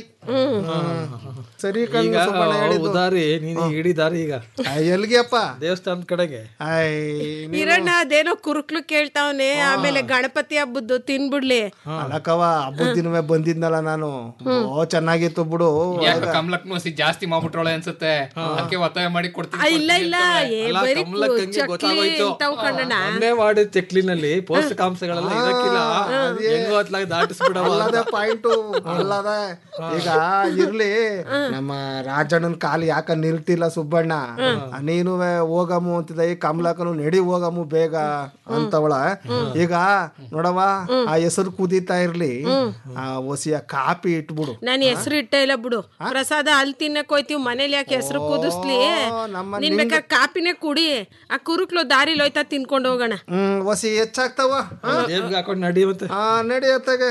ಸರಿ ಈಗ ಕಣ್ಣು ಸುಬ್ಬಣ್ಣ ಹೇಳಿದ್ದು ಉದಾರಿ ನೀನು ಹಿಡಿದಾರಿ ಈಗ ಆ, ಎಲ್ಗೆಪ್ಪ ದೇವಸ್ಥಾನದ ಕಡೆಗೆ ಇರಣ್ಣ ಅದೇನೋ ಕುರುಕ್ಲು ಕೇಳ್ತಾವನೆ ಆಮೇಲೆ ಗಣಪತಿ ಹಬ್ಬದ್ದು ತಿನ್ಬಿಡ್ಲಿ ಅಲ್ಲಕ್ಕವ ಹಬ್ಬದ ದಿನವೇ ಬಂದಿದ್ನಲ್ಲ ನಾನು ಓ ಚೆನ್ನಾಗಿತ್ತು ಬಿಡು ಯಾಕ ಕಮಲಕ್ ನೋಸಿ ಜಾಸ್ತಿ ಮಾಡ್ಬಿಟ್ರೋಳೆ ಅನ್ಸುತ್ತೆ ಅದಕ್ಕೆ ಒತ್ತಾಯ ಮಾಡಿ ಆ, ಕೊಡ್ತೀನಿ ಇಲ್ಲ ಇಲ್ಲ ಏ ಅಲ್ಲ, ಬರೀ ಕಮಲಕ್ಕಂಗೆ ಚಕ್ಲಿ ಗೊತ್ತಾಗೋಯ್ತು. ಇಂಥವ್ ಕಣ್ಣಣ್ಣ ಮೊನ್ನೆ ಮಾಡಿದ ಚಕ್ಲಿನಲ್ಲಿ ಪೋಷಕಾಂಶಗಳೆಲ್ಲ ಇರಕ್ಕಿಲ್ಲ ಹೆಂಗೋ ಅತ್ಲಾಗ ದಾಟಿಸ್ಬಿಡವ ಅಲ್ಲದೆ ಪಾಯಿಂಟು ಅಲ್ಲದ ಈಗ ಇರ್ಲಿ ನಮ್ಮ ರಾಜಣ್ಣನ ಕಾಲು ಯಾಕ ನಿಲ್ತಿಲ್ಲ ಸುಬ್ಬಣ್ಣ ನೀನುವೆ ಹೋಗಮು ಅಂತಿದ ಈ ಕಮಲಕನು ನಡಿ ಹೋಗಮು ಬೇಗ ಅಂತವಳ ಈಗ ನೋಡವ ಆ ಹೆಸರು ಕುದೀತಾ ಇರ್ಲಿ ಆ ಒಸಿಯ ಕಾಪಿ ಇಟ್ಬಿಡು ನಾನು ಹೆಸರು ಇಟ್ಟ ಇಲ್ಲ ಬಿಡು ಪ್ರಸಾದ ಅಲ್ಲಿ ತಿನ್ನಕ್ ಹೋಯ್ತೀವಿ ಮನೇಲಿ ಯಾಕೆ ಹೆಸರು ಕುದಿಸ್ಲಿ ನಮ್ಮ ನಿನ್ ಬೇಕಾದ್ರೆ ಕಾಪಿನೇ ಕುಡಿ ಆ ಕುರುಕ್ಲು ದಾರಿಲಿ ಹೋಯ್ತಾ ತಿನ್ಕೊಂಡು ಹೋಗೋಣ ಹ್ಮ್ ಒಸಿ ಹೆಚ್ಚಾಗ್ತಾವ ಜೇಬ್ಗೆ ಹಾಕೊಂಡು ನಡಿ ಮತ್ತೆ ಹಾ ನಡೆಯತ್ತಾಗೆ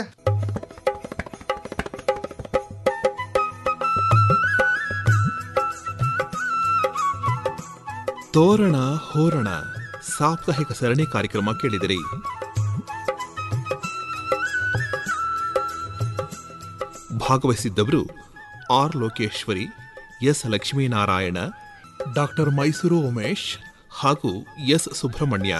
ತೋರಣ ಹೋರಣ ಸಾಪ್ತಾಹಿಕ ಸರಣಿ ಕಾರ್ಯಕ್ರಮ ಕೇಳಿದಿರಿ ಭಾಗವಹಿಸಿದ್ದವರು R Lokeshwari S Lakshminarayana doctor Mysuru Umesh ಹಾಗೂ ಎಸ್ ಸುಬ್ರಹ್ಮಣ್ಯ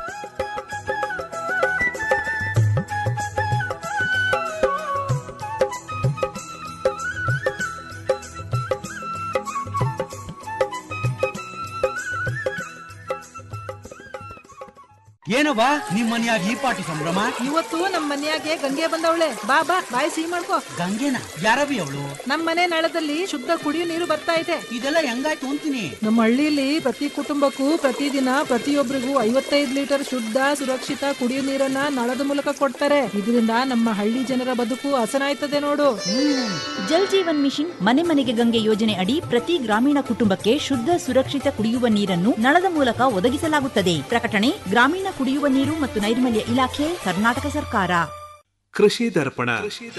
ಏನವ್ವ ನಿಮ್ ಮನ್ಯಾಗ ಈ ಪಾಟಿ ಸಂಭ್ರಮ ಇವತ್ತು ನಮ್ ಮನ್ಯಾಗೆ ಗಂಗೆ ಬಂದವಳೆ ಬಾ ಬಾ ಬಾಯಿ ಸಿಹಿ ಮಾಡ್ಕೋ ಗಂಗೆನ ಯಾರವಿ ಅವಳು ನಮ್ ಮನೆ ನಳದಲ್ಲಿ ಶುದ್ಧ ಕುಡಿಯೋ ನೀರು ಬರ್ತಾ ಇದೆ ಇದೆಲ್ಲ ಹೆಂಗಾಯ್ತು ಅಂತೀನಿ ನಮ್ಮ ಹಳ್ಳಿಲಿ ಪ್ರತಿ ಕುಟುಂಬಕ್ಕೂ ಪ್ರತಿದಿನ ಪ್ರತಿಯೊಬ್ಬರಿಗೂ ಐವತ್ತೈದು ಲೀಟರ್ ಶುದ್ಧ ಸುರಕ್ಷಿತ ಕುಡಿಯೋ ನೀರನ್ನ ನಳದ ಮೂಲಕ ಕೊಡ್ತಾರೆ ಇದರಿಂದ ನಮ್ಮ ಹಳ್ಳಿ ಜನರ ಬದುಕು ಹಸನಾಯ್ತದೆ ನೋಡು ಜಲ್ ಜೀವನ್ ಮಿಷನ್ ಮನೆ ಮನೆಗೆ ಗಂಗೆ ಯೋಜನೆ ಅಡಿ ಪ್ರತಿ ಗ್ರಾಮೀಣ ಕುಟುಂಬಕ್ಕೆ ಶುದ್ಧ ಸುರಕ್ಷಿತ ಕುಡಿಯುವ ನೀರನ್ನು ನಳದ ಮೂಲಕ ಒದಗಿಸಲಾಗುತ್ತದೆ ಪ್ರಕಟಣೆ ಗ್ರಾಮೀಣ ಕುಡಿಯುವ ನೀರು ಮತ್ತು ನೈರ್ಮಲ್ಯ ಇಲಾಖೆ ಕರ್ನಾಟಕ ಸರ್ಕಾರ ಕೃಷಿ ದರ್ಪಣ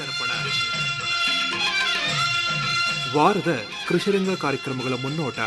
ವಾರದ ಕೃಷಿರಂಗ ಕಾರ್ಯಕ್ರಮಗಳ ಮುನ್ನೋಟ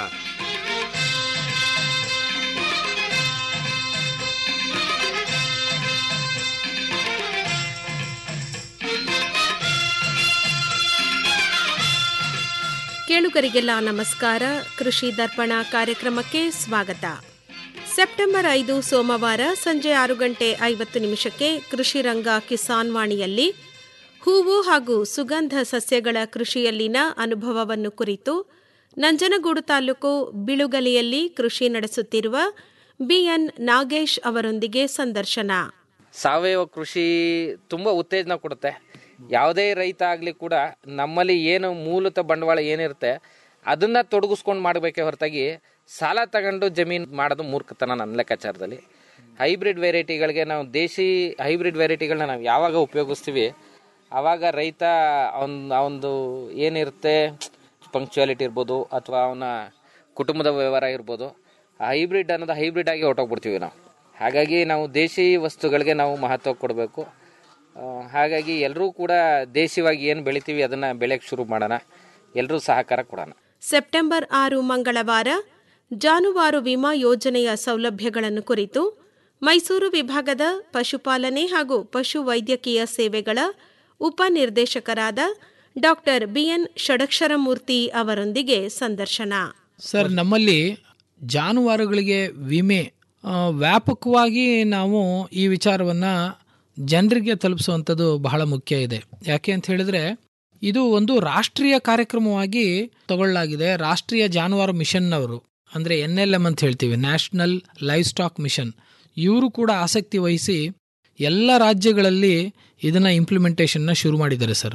ಕೇಳುಗರಿಗೆಲ್ಲ ನಮಸ್ಕಾರ ಕೃಷಿ ದರ್ಪಣ ಕಾರ್ಯಕ್ರಮಕ್ಕೆ ಸ್ವಾಗತ ಸೆಪ್ಟೆಂಬರ್ ಐದು ಸೋಮವಾರ ಸಂಜೆ ಆರು ಗಂಟೆ ಐವತ್ತು ನಿಮಿಷಕ್ಕೆ ಕೃಷಿ ರಂಗ ಕಿಸಾನ್ ವಾಣಿಯಲ್ಲಿ ಹೂವು ಹಾಗೂ ಸುಗಂಧ ಸಸ್ಯಗಳ ಕೃಷಿಯಲ್ಲಿನ ಅನುಭವವನ್ನು ಕುರಿತು ನಂಜನಗೂಡು ತಾಲೂಕು ಬಿಳುಗಲಿಯಲ್ಲಿ ಕೃಷಿ ನಡೆಸುತ್ತಿರುವ ಬಿಎನ್ ನಾಗೇಶ್ ಅವರೊಂದಿಗೆ ಸಂದರ್ಶನ ಸಾವಯವ ಕೃಷಿ ತುಂಬ ಉತ್ತೇಜನ ಕೊಡುತ್ತೆ ಯಾವುದೇ ರೈತ ಆಗಲಿ ಕೂಡ ನಮ್ಮಲ್ಲಿ ಏನು ಮೂಲತ ಬಂಡವಾಳ ಏನಿರುತ್ತೆ ಅದನ್ನ ತೊಡಗಿಸ್ಕೊಂಡು ಮಾಡಬೇಕೇ ಹೊರತಾಗಿ ಸಾಲ ತಗೊಂಡು ಜಮೀನು ಮಾಡೋದು ಮೂರ್ಖತನ ನನ್ನ ಲೆಕ್ಕಾಚಾರದಲ್ಲಿ ಹೈಬ್ರಿಡ್ ವೆರೈಟಿಗಳಿಗೆ ನಾವು ದೇಶಿ ಹೈಬ್ರಿಡ್ ವೆರೈಟಿಗಳನ್ನ ನಾವು ಯಾವಾಗ ಉಪಯೋಗಿಸ್ತೀವಿ ಆವಾಗ ರೈತ ಅವನ್ ಅವನದು ಏನಿರುತ್ತೆ ಪಂಕ್ಚುಯಾಲಿಟಿ ಇರ್ಬೋದು ಅಥವಾ ಅವನ ಕುಟುಂಬದ ವ್ಯವಹಾರ ಇರ್ಬೋದು ಹೈಬ್ರಿಡ್ ಅನ್ನೋದು ಹೈಬ್ರಿಡ್ ಆಗಿ ಹೊರಟೋಗ್ಬಿಡ್ತೀವಿ ನಾವು ಹಾಗಾಗಿ ನಾವು ದೇಶಿ ವಸ್ತುಗಳಿಗೆ ನಾವು ಮಹತ್ವ ಕೊಡಬೇಕು ಆ, ಹಾಗಾಗಿ ಎಲ್ಲರೂ ಕೂಡ ದೇಶಿವಾಗಿ ಏನು ಬೆಳಿತೀವಿ ಅದನ್ನು ಬೆಳೆಯೋಕ್ಕೆ ಶುರು ಮಾಡೋಣ ಎಲ್ಲರೂ ಸಹಕಾರ ಕೊಡೋಣ ಸೆಪ್ಟೆಂಬರ್ ಆರು ಮಂಗಳವಾರ ಜಾನುವಾರು ವಿಮಾ ಯೋಜನೆಯ ಸೌಲಭ್ಯಗಳನ್ನು ಕುರಿತು ಮೈಸೂರು ವಿಭಾಗದ ಪಶುಪಾಲನೆ ಹಾಗೂ ಪಶು ವೈದ್ಯಕೀಯ ಸೇವೆಗಳ ಉಪನಿರ್ದೇಶಕರಾದ ಡಾಕ್ಟರ್ ಬಿಎನ್ ಷಡಕ್ಷರಮೂರ್ತಿ ಅವರೊಂದಿಗೆ ಸಂದರ್ಶನ ಸರ್ ನಮ್ಮಲ್ಲಿ ಜಾನುವಾರುಗಳಿಗೆ ವಿಮೆ ಆ, ವ್ಯಾಪಕವಾಗಿ ನಾವು ಈ ವಿಚಾರವನ್ನು ಜನರಿಗೆ ತಲುಪಿಸುವಂಥದ್ದು ಬಹಳ ಮುಖ್ಯ ಇದೆ ಯಾಕೆ ಅಂತ ಹೇಳಿದ್ರೆ ಇದು ಒಂದು ರಾಷ್ಟ್ರೀಯ ಕಾರ್ಯಕ್ರಮವಾಗಿ ತಗೊಳ್ಳಲಾಗಿದೆ ರಾಷ್ಟ್ರೀಯ ಜಾನುವಾರು ಮಿಷನ್ನವರು ಅಂದರೆ ಎನ್ ಎಲ್ ಎಮ್ ಅಂತ ಹೇಳ್ತೀವಿ ನ್ಯಾಷನಲ್ ಲೈವ್ ಸ್ಟಾಕ್ ಮಿಷನ್ ಇವರು ಕೂಡ ಆಸಕ್ತಿ ವಹಿಸಿ ಎಲ್ಲ ರಾಜ್ಯಗಳಲ್ಲಿ ಇದನ್ನು ಇಂಪ್ಲಿಮೆಂಟೇಷನ್ನ ಶುರು ಮಾಡಿದ್ದಾರೆ ಸರ್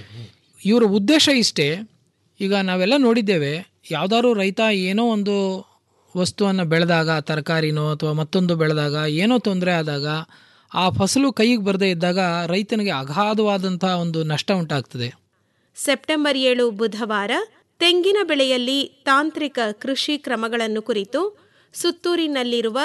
ಇವರ ಉದ್ದೇಶ ಇಷ್ಟೇ ಈಗ ನಾವೆಲ್ಲ ನೋಡಿದ್ದೇವೆ ಯಾವ್ದಾದ್ರು ರೈತ ಏನೋ ಒಂದು ವಸ್ತುವನ್ನು ಬೆಳೆದಾಗ ತರಕಾರಿನೋ ಅಥವಾ ಮತ್ತೊಂದು ಬೆಳೆದಾಗ ಏನೋ ತೊಂದರೆ ಆದಾಗ ಆ ಫಸಲು ಕೈಗೆ ಬರದೇ ಇದ್ದಾಗ ರೈತನಿಗೆ ಅಗಾಧವಾದಂಥ ಒಂದು ನಷ್ಟ ಉಂಟಾಗ್ತದೆ ಸೆಪ್ಟೆಂಬರ್ ಏಳು ಬುಧವಾರ ತೆಂಗಿನ ಬೆಳೆಯಲ್ಲಿ ತಾಂತ್ರಿಕ ಕೃಷಿ ಕ್ರಮಗಳನ್ನು ಕುರಿತು ಸುತ್ತೂರಿನಲ್ಲಿರುವ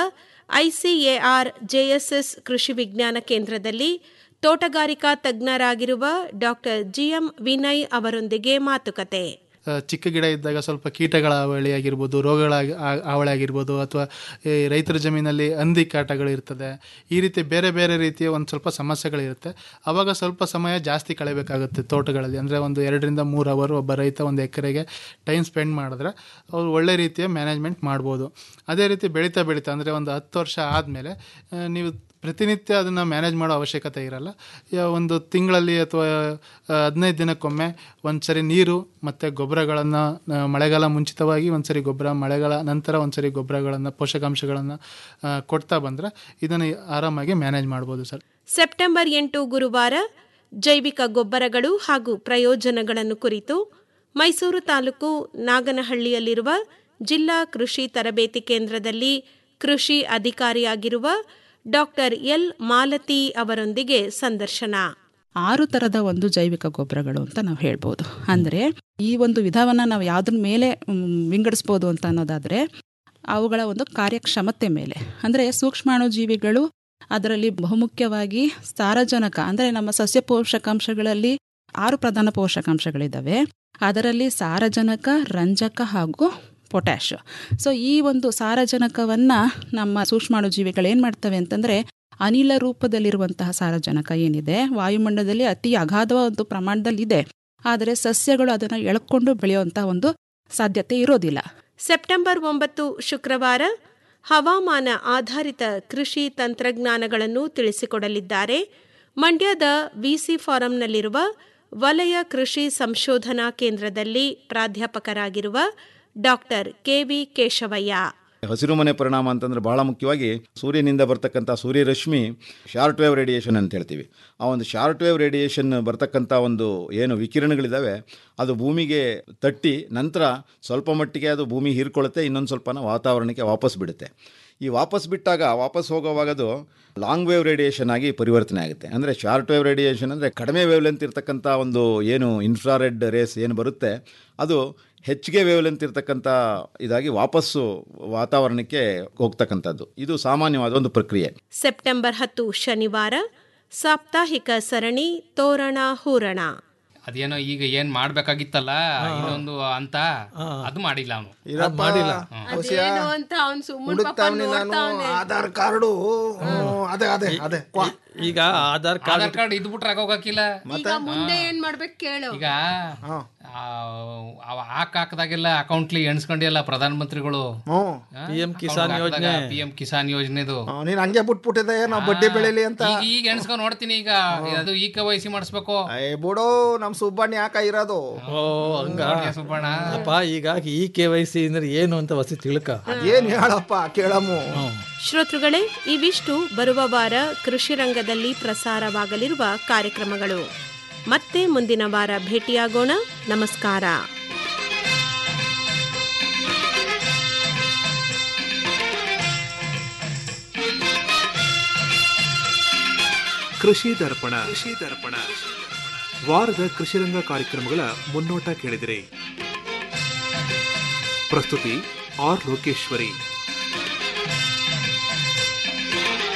ಐಸಿಎಆರ್ ಜೆಎಸ್ಎಸ್ ಕೃಷಿ ವಿಜ್ಞಾನ ಕೇಂದ್ರದಲ್ಲಿ ತೋಟಗಾರಿಕಾ ತಜ್ಞರಾಗಿರುವ ಡಾಕ್ಟರ್ ಜಿಎಂ ವಿನಯ್ ಅವರೊಂದಿಗೆ ಮಾತುಕತೆ ಆ, ಚಿಕ್ಕ ಗಿಡ ಇದ್ದಾಗ ಸ್ವಲ್ಪ ಕೀಟಗಳ ಹಾವಳಿ ಆಗಿರ್ಬೋದು ರೋಗಗಳ ಆ- ಹಾವಳಿ ಆಗಿರ್ಬೋದು ಅಥವಾ ಈ ರೈತರ ಜಮೀನಲ್ಲಿ ಹಂದಿ ಕಾಟಗಳು ಇರ್ತದೆ ಈ ರೀತಿ ಬೇರೆ ಬೇರೆ ರೀತಿಯ ಒಂದು ಸ್ವಲ್ಪ ಸಮಸ್ಯೆಗಳಿರುತ್ತೆ ಆವಾಗ ಸ್ವಲ್ಪ ಸಮಯ ಜಾಸ್ತಿ ಕಳೆಯಬೇಕಾಗುತ್ತೆ ತೋಟಗಳಲ್ಲಿ ಅಂದರೆ ಒಂದು ಎರಡರಿಂದ ಮೂರು ಅವರ್ ಒಬ್ಬ ರೈತ ಒಂದು ಎಕರೆಗೆ ಟೈಮ್ ಸ್ಪೆಂಡ್ ಮಾಡಿದ್ರೆ ಅವ್ರು ಒಳ್ಳೆ ರೀತಿಯ ಮ್ಯಾನೇಜ್ಮೆಂಟ್ ಮಾಡ್ಬೋದು ಅದೇ ರೀತಿ ಬೆಳೀತಾ ಬೆಳೀತಾ ಅಂದರೆ ಒಂದು ಹತ್ತು ವರ್ಷ ಆದಮೇಲೆ ನೀವು ಪ್ರತಿನಿತ್ಯ ಅದನ್ನು ಮ್ಯಾನೇಜ್ ಮಾಡೋ ಅವಶ್ಯಕತೆ ಇರಲ್ಲ ಯಾ- ಒಂದು ತಿಂಗಳಲ್ಲಿ ಅಥವಾ ಹದಿನೈದು ದಿನಕ್ಕೊಮ್ಮೆ ಒಂದು ಸರಿ ನೀರು ಮತ್ತು ಗೊಬ್ಬರಗಳನ್ನು ಮಳೆಗಾಲ ಮುಂಚಿತವಾಗಿ ಒಂದು ಸರಿ ಗೊಬ್ಬರ ಮಳೆಗಾಲ ನಂತರ ಒಂದು ಸರಿ ಗೊಬ್ಬರಗಳನ್ನು ಪೋಷಕಾಂಶಗಳನ್ನು ಕೊಡ್ತಾ ಬಂದರೆ ಇದನ್ನು ಆರಾಮಾಗಿ ಮ್ಯಾನೇಜ್ ಮಾಡ್ಬೋದು ಸರ್ ಸೆಪ್ಟೆಂಬರ್ ಎಂಟು ಗುರುವಾರ ಜೈವಿಕ ಗೊಬ್ಬರಗಳು ಹಾಗೂ ಪ್ರಯೋಜನಗಳನ್ನು ಕುರಿತು ಮೈಸೂರು ತಾಲೂಕು ನಾಗನಹಳ್ಳಿಯಲ್ಲಿರುವ ಜಿಲ್ಲಾ ಕೃಷಿ ತರಬೇತಿ ಕೇಂದ್ರದಲ್ಲಿ ಕೃಷಿ ಅಧಿಕಾರಿಯಾಗಿರುವ ಡಾಕ್ಟರ್ ಎಲ್ ಮಾಲತಿ ಅವರೊಂದಿಗೆ ಸಂದರ್ಶನ ಆರು ಥರದ ಒಂದು ಜೈವಿಕ ಗೊಬ್ಬರಗಳು ಅಂತ ನಾವು ಹೇಳ್ಬೋದು ಅಂದರೆ ಈ ಒಂದು ವಿಧವನ್ನು ನಾವು ಯಾವುದ್ರ ಮೇಲೆ ಮ್, ವಿಂಗಡಿಸ್ಬೋದು ಅಂತ ಅನ್ನೋದಾದರೆ ಅವುಗಳ ಒಂದು ಕಾರ್ಯಕ್ಷಮತೆ ಮೇಲೆ ಅಂದರೆ ಸೂಕ್ಷ್ಮಾಣುಜೀವಿಗಳು ಅದರಲ್ಲಿ ಬಹುಮುಖ್ಯವಾಗಿ ಸಾರಜನಕ ಅಂದರೆ ನಮ್ಮ ಸಸ್ಯ ಪೋಷಕಾಂಶಗಳಲ್ಲಿ ಆರು ಪ್ರಧಾನ ಪೋಷಕಾಂಶಗಳಿದ್ದಾವೆ ಅದರಲ್ಲಿ ಸಾರಜನಕ ರಂಜಕ ಹಾಗೂ ಪೊಟ್ಯಾಶ್ ಸೊ ಈ ಒಂದು ಸಾರಜನಕವನ್ನು ನಮ್ಮ ಸೂಕ್ಷ್ಮಾಣುಜೀವಿಗಳು ಏನು ಮಾಡ್ತವೆ ಅಂತಂದರೆ ಅನಿಲ ರೂಪದಲ್ಲಿರುವಂತಹ ಸಾರಜನಕ ಏನಿದೆ ವಾಯುಮಂಡಲದಲ್ಲಿ ಅತಿ ಅಗಾಧವಾದ ಒಂದು ಪ್ರಮಾಣದಲ್ಲಿ ಇದೆ ಆದರೆ ಸಸ್ಯಗಳು ಅದನ್ನು ಎಳ್ಕೊಂಡು ಬೆಳೆಯುವಂಥ ಒಂದು ಸಾಧ್ಯತೆ ಇರೋದಿಲ್ಲ ಸೆಪ್ಟೆಂಬರ್ ಒಂಬತ್ತು ಶುಕ್ರವಾರ ಹವಾಮಾನ ಆಧಾರಿತ ಕೃಷಿ ತಂತ್ರಜ್ಞಾನಗಳನ್ನು ತಿಳಿಸಿಕೊಡಲಿದ್ದಾರೆ ಮಂಡ್ಯದ ವಿಸಿ ಫಾರಂನಲ್ಲಿರುವ ವಲಯ ಕೃಷಿ ಸಂಶೋಧನಾ ಕೇಂದ್ರದಲ್ಲಿ ಪ್ರಾಧ್ಯಾಪಕರಾಗಿರುವ ಡಾಕ್ಟರ್ ಕೆವಿ ಕೇಶವಯ್ಯ ಹಸಿರು ಮನೆ ಪರಿಣಾಮ ಅಂತಂದ್ರೆ ಬಹಳ ಮುಖ್ಯವಾಗಿ ಸೂರ್ಯನಿಂದ ಬರ್ತಕ್ಕಂಥ ಸೂರ್ಯರಶ್ಮಿ ಶಾರ್ಟ್ ವೇವ್ ರೇಡಿಯೇಷನ್ ಅಂತ ಹೇಳ್ತೀವಿ ಆ ಒಂದು ಶಾರ್ಟ್ ವೇವ್ ರೇಡಿಯೇಷನ್ ಬರ್ತಕ್ಕಂಥ ಒಂದು ಏನು ವಿಕಿರಣಗಳಿದ್ದಾವೆ ಅದು ಭೂಮಿಗೆ ತಟ್ಟಿ ನಂತರ ಸ್ವಲ್ಪ ಮಟ್ಟಿಗೆ ಅದು ಭೂಮಿ ಹೀರ್ಕೊಳ್ಳುತ್ತೆ ಇನ್ನೊಂದು ಸ್ವಲ್ಪನ ವಾತಾವರಣಕ್ಕೆ ವಾಪಸ್ ಬಿಡುತ್ತೆ ಈ ವಾಪಸ್ ಬಿಟ್ಟಾಗ ವಾಪಸ್ ಹೋಗೋವಾಗ ಅದು ಲಾಂಗ್ ವೇವ್ ರೇಡಿಯೇಷನ್ ಆಗಿ ಪರಿವರ್ತನೆ ಆಗುತ್ತೆ ಅಂದರೆ ಶಾರ್ಟ್ ವೇವ್ ರೇಡಿಯೇಷನ್ ಅಂದರೆ ಕಡಿಮೆ ವೇವ್ ಲೆಂತ್ ಇರ್ತಕ್ಕಂಥ ಒಂದು ಏನು ಇನ್ಫ್ರಾರೆಡ್ ರೇಸ್ ಏನು ಬರುತ್ತೆ ಅದು ಹೆಚ್ಚಿಗೆ ವೇವ್ ಲೆಂತ್ ಇರ್ತಕ್ಕಂಥ ಇದಾಗಿ ವಾಪಸ್ಸು ವಾತಾವರಣಕ್ಕೆ ಹೋಗ್ತಕ್ಕಂಥದ್ದು ಇದು ಸಾಮಾನ್ಯವಾದ ಒಂದು ಪ್ರಕ್ರಿಯೆ ಸೆಪ್ಟೆಂಬರ್ ಹತ್ತು ಶನಿವಾರ ಸಾಪ್ತಾಹಿಕ ಸರಣಿ ತೋರಣ ಹೂರಣ ಅದೇನೋ ಈಗ ಏನ್ ಮಾಡ್ಬೇಕಾಗಿತ್ತಲ್ಲ ಇನ್ನೊಂದು ಅಂತ ಅದು ಮಾಡಿಲ್ಲ ಅವನು ಇರಪ್ಪ, ಮಾಡಿಲ್ಲ. ಅದೇನು ಅಂತ ಅವ್ನು ಸುಮ್ಮನೆ ಪಾಪ ಹುಡುಕ್ತಾವ್ನಿ ನಾನು ನೋಡ್ತಾವ್ನೆ. ಆಧಾರ್ ಕಾರ್ಡು ಹ್ಮ್, ಅದೇ ಅದೇ ಅದೇ ಕ್ವಾ. ಈಗ ಆಧಾರ್ ಆಧಾರ್ ಕಾರ್ಡ್ ಇದ್ಬಿಟ್ರೆ ಆಗೋಗಕ್ಕಿಲ್ಲ ಈಗ ಮುಂದೆ ಏನ್ ಮಾಡ್ಬೇಕು ಕೇಳು ಈಗ ಆ, ಅವ ಹಾಕ್ ಹಾಕದಾಗೆಲ್ಲ ಅಕೌಂಟ್ಲಿ ಎಣ್ಸ್ಕೊಂಡಿಲ್ಲ ಪ್ರಧಾನ ಮಂತ್ರಿಗಳು ಹ್ಮ್. PM ಕಿಸಾನ್ ಯೋಜನೆ. ಪಿ ಎಂ ಕಿಸಾನ್ ಯೋಜನೆದು ಆ, ನೀನ್ ಹಂಗೆ ಬಿಟ್ಬಿಟ್ಟಿದೆ ನಾವು ಬಡ್ಡಿ ಬೆಳಿಲಿ ಅಂತ ಈಗ ಈಗ ಎಣ್ಸ್ಕೊಂಡ್ ನೋಡ್ತೀನಿ ಈಗ ಅದು ಈ ಕೆ ವೈ ಸಿ ಮಾಡಿಸ್ಬೇಕು ಏ ಬಿಡು ನಮ್ ಸುಬ್ಬಣ್ಣ ಯಾಕ ಇರೋದು ಓ ಹಂಗ ನೋಡ್ಯ ಸುಬ್ಬಣ್ಣ ಅಪ್ಪ ಈಗ ಈ ಕೆ ವೈ ಸಿ ಅಂದ್ರೆ ಏನು ಅಂತ ಹೊಸಿ ತಿಳ್ಕ ಏನ್ ಹೇಳಪ್ಪ ಕೇಳಮ್ಮು ಶ್ರೋತೃಗಳೇ ಇವಿಷ್ಟು ಬರುವ ವಾರ ಕೃಷಿ ರಂಗದಲ್ಲಿ ಪ್ರಸಾರವಾಗಲಿರುವ ಕಾರ್ಯಕ್ರಮಗಳು ಮತ್ತೆ ಮುಂದಿನ ವಾರ ಭೇಟಿಯಾಗೋಣ ನಮಸ್ಕಾರ ಕೃಷಿ ದರ್ಪಣ ಕೃಷಿ ದರ್ಪಣ ವಾರದ ಕೃಷಿರಂಗ ಕಾರ್ಯಕ್ರಮಗಳ ಮುನ್ನೋಟ ಕೇಳಿದಿರಿ ಪ್ರಸ್ತುತಿ ಆರ್ ಲೋಕೇಶ್ವರಿ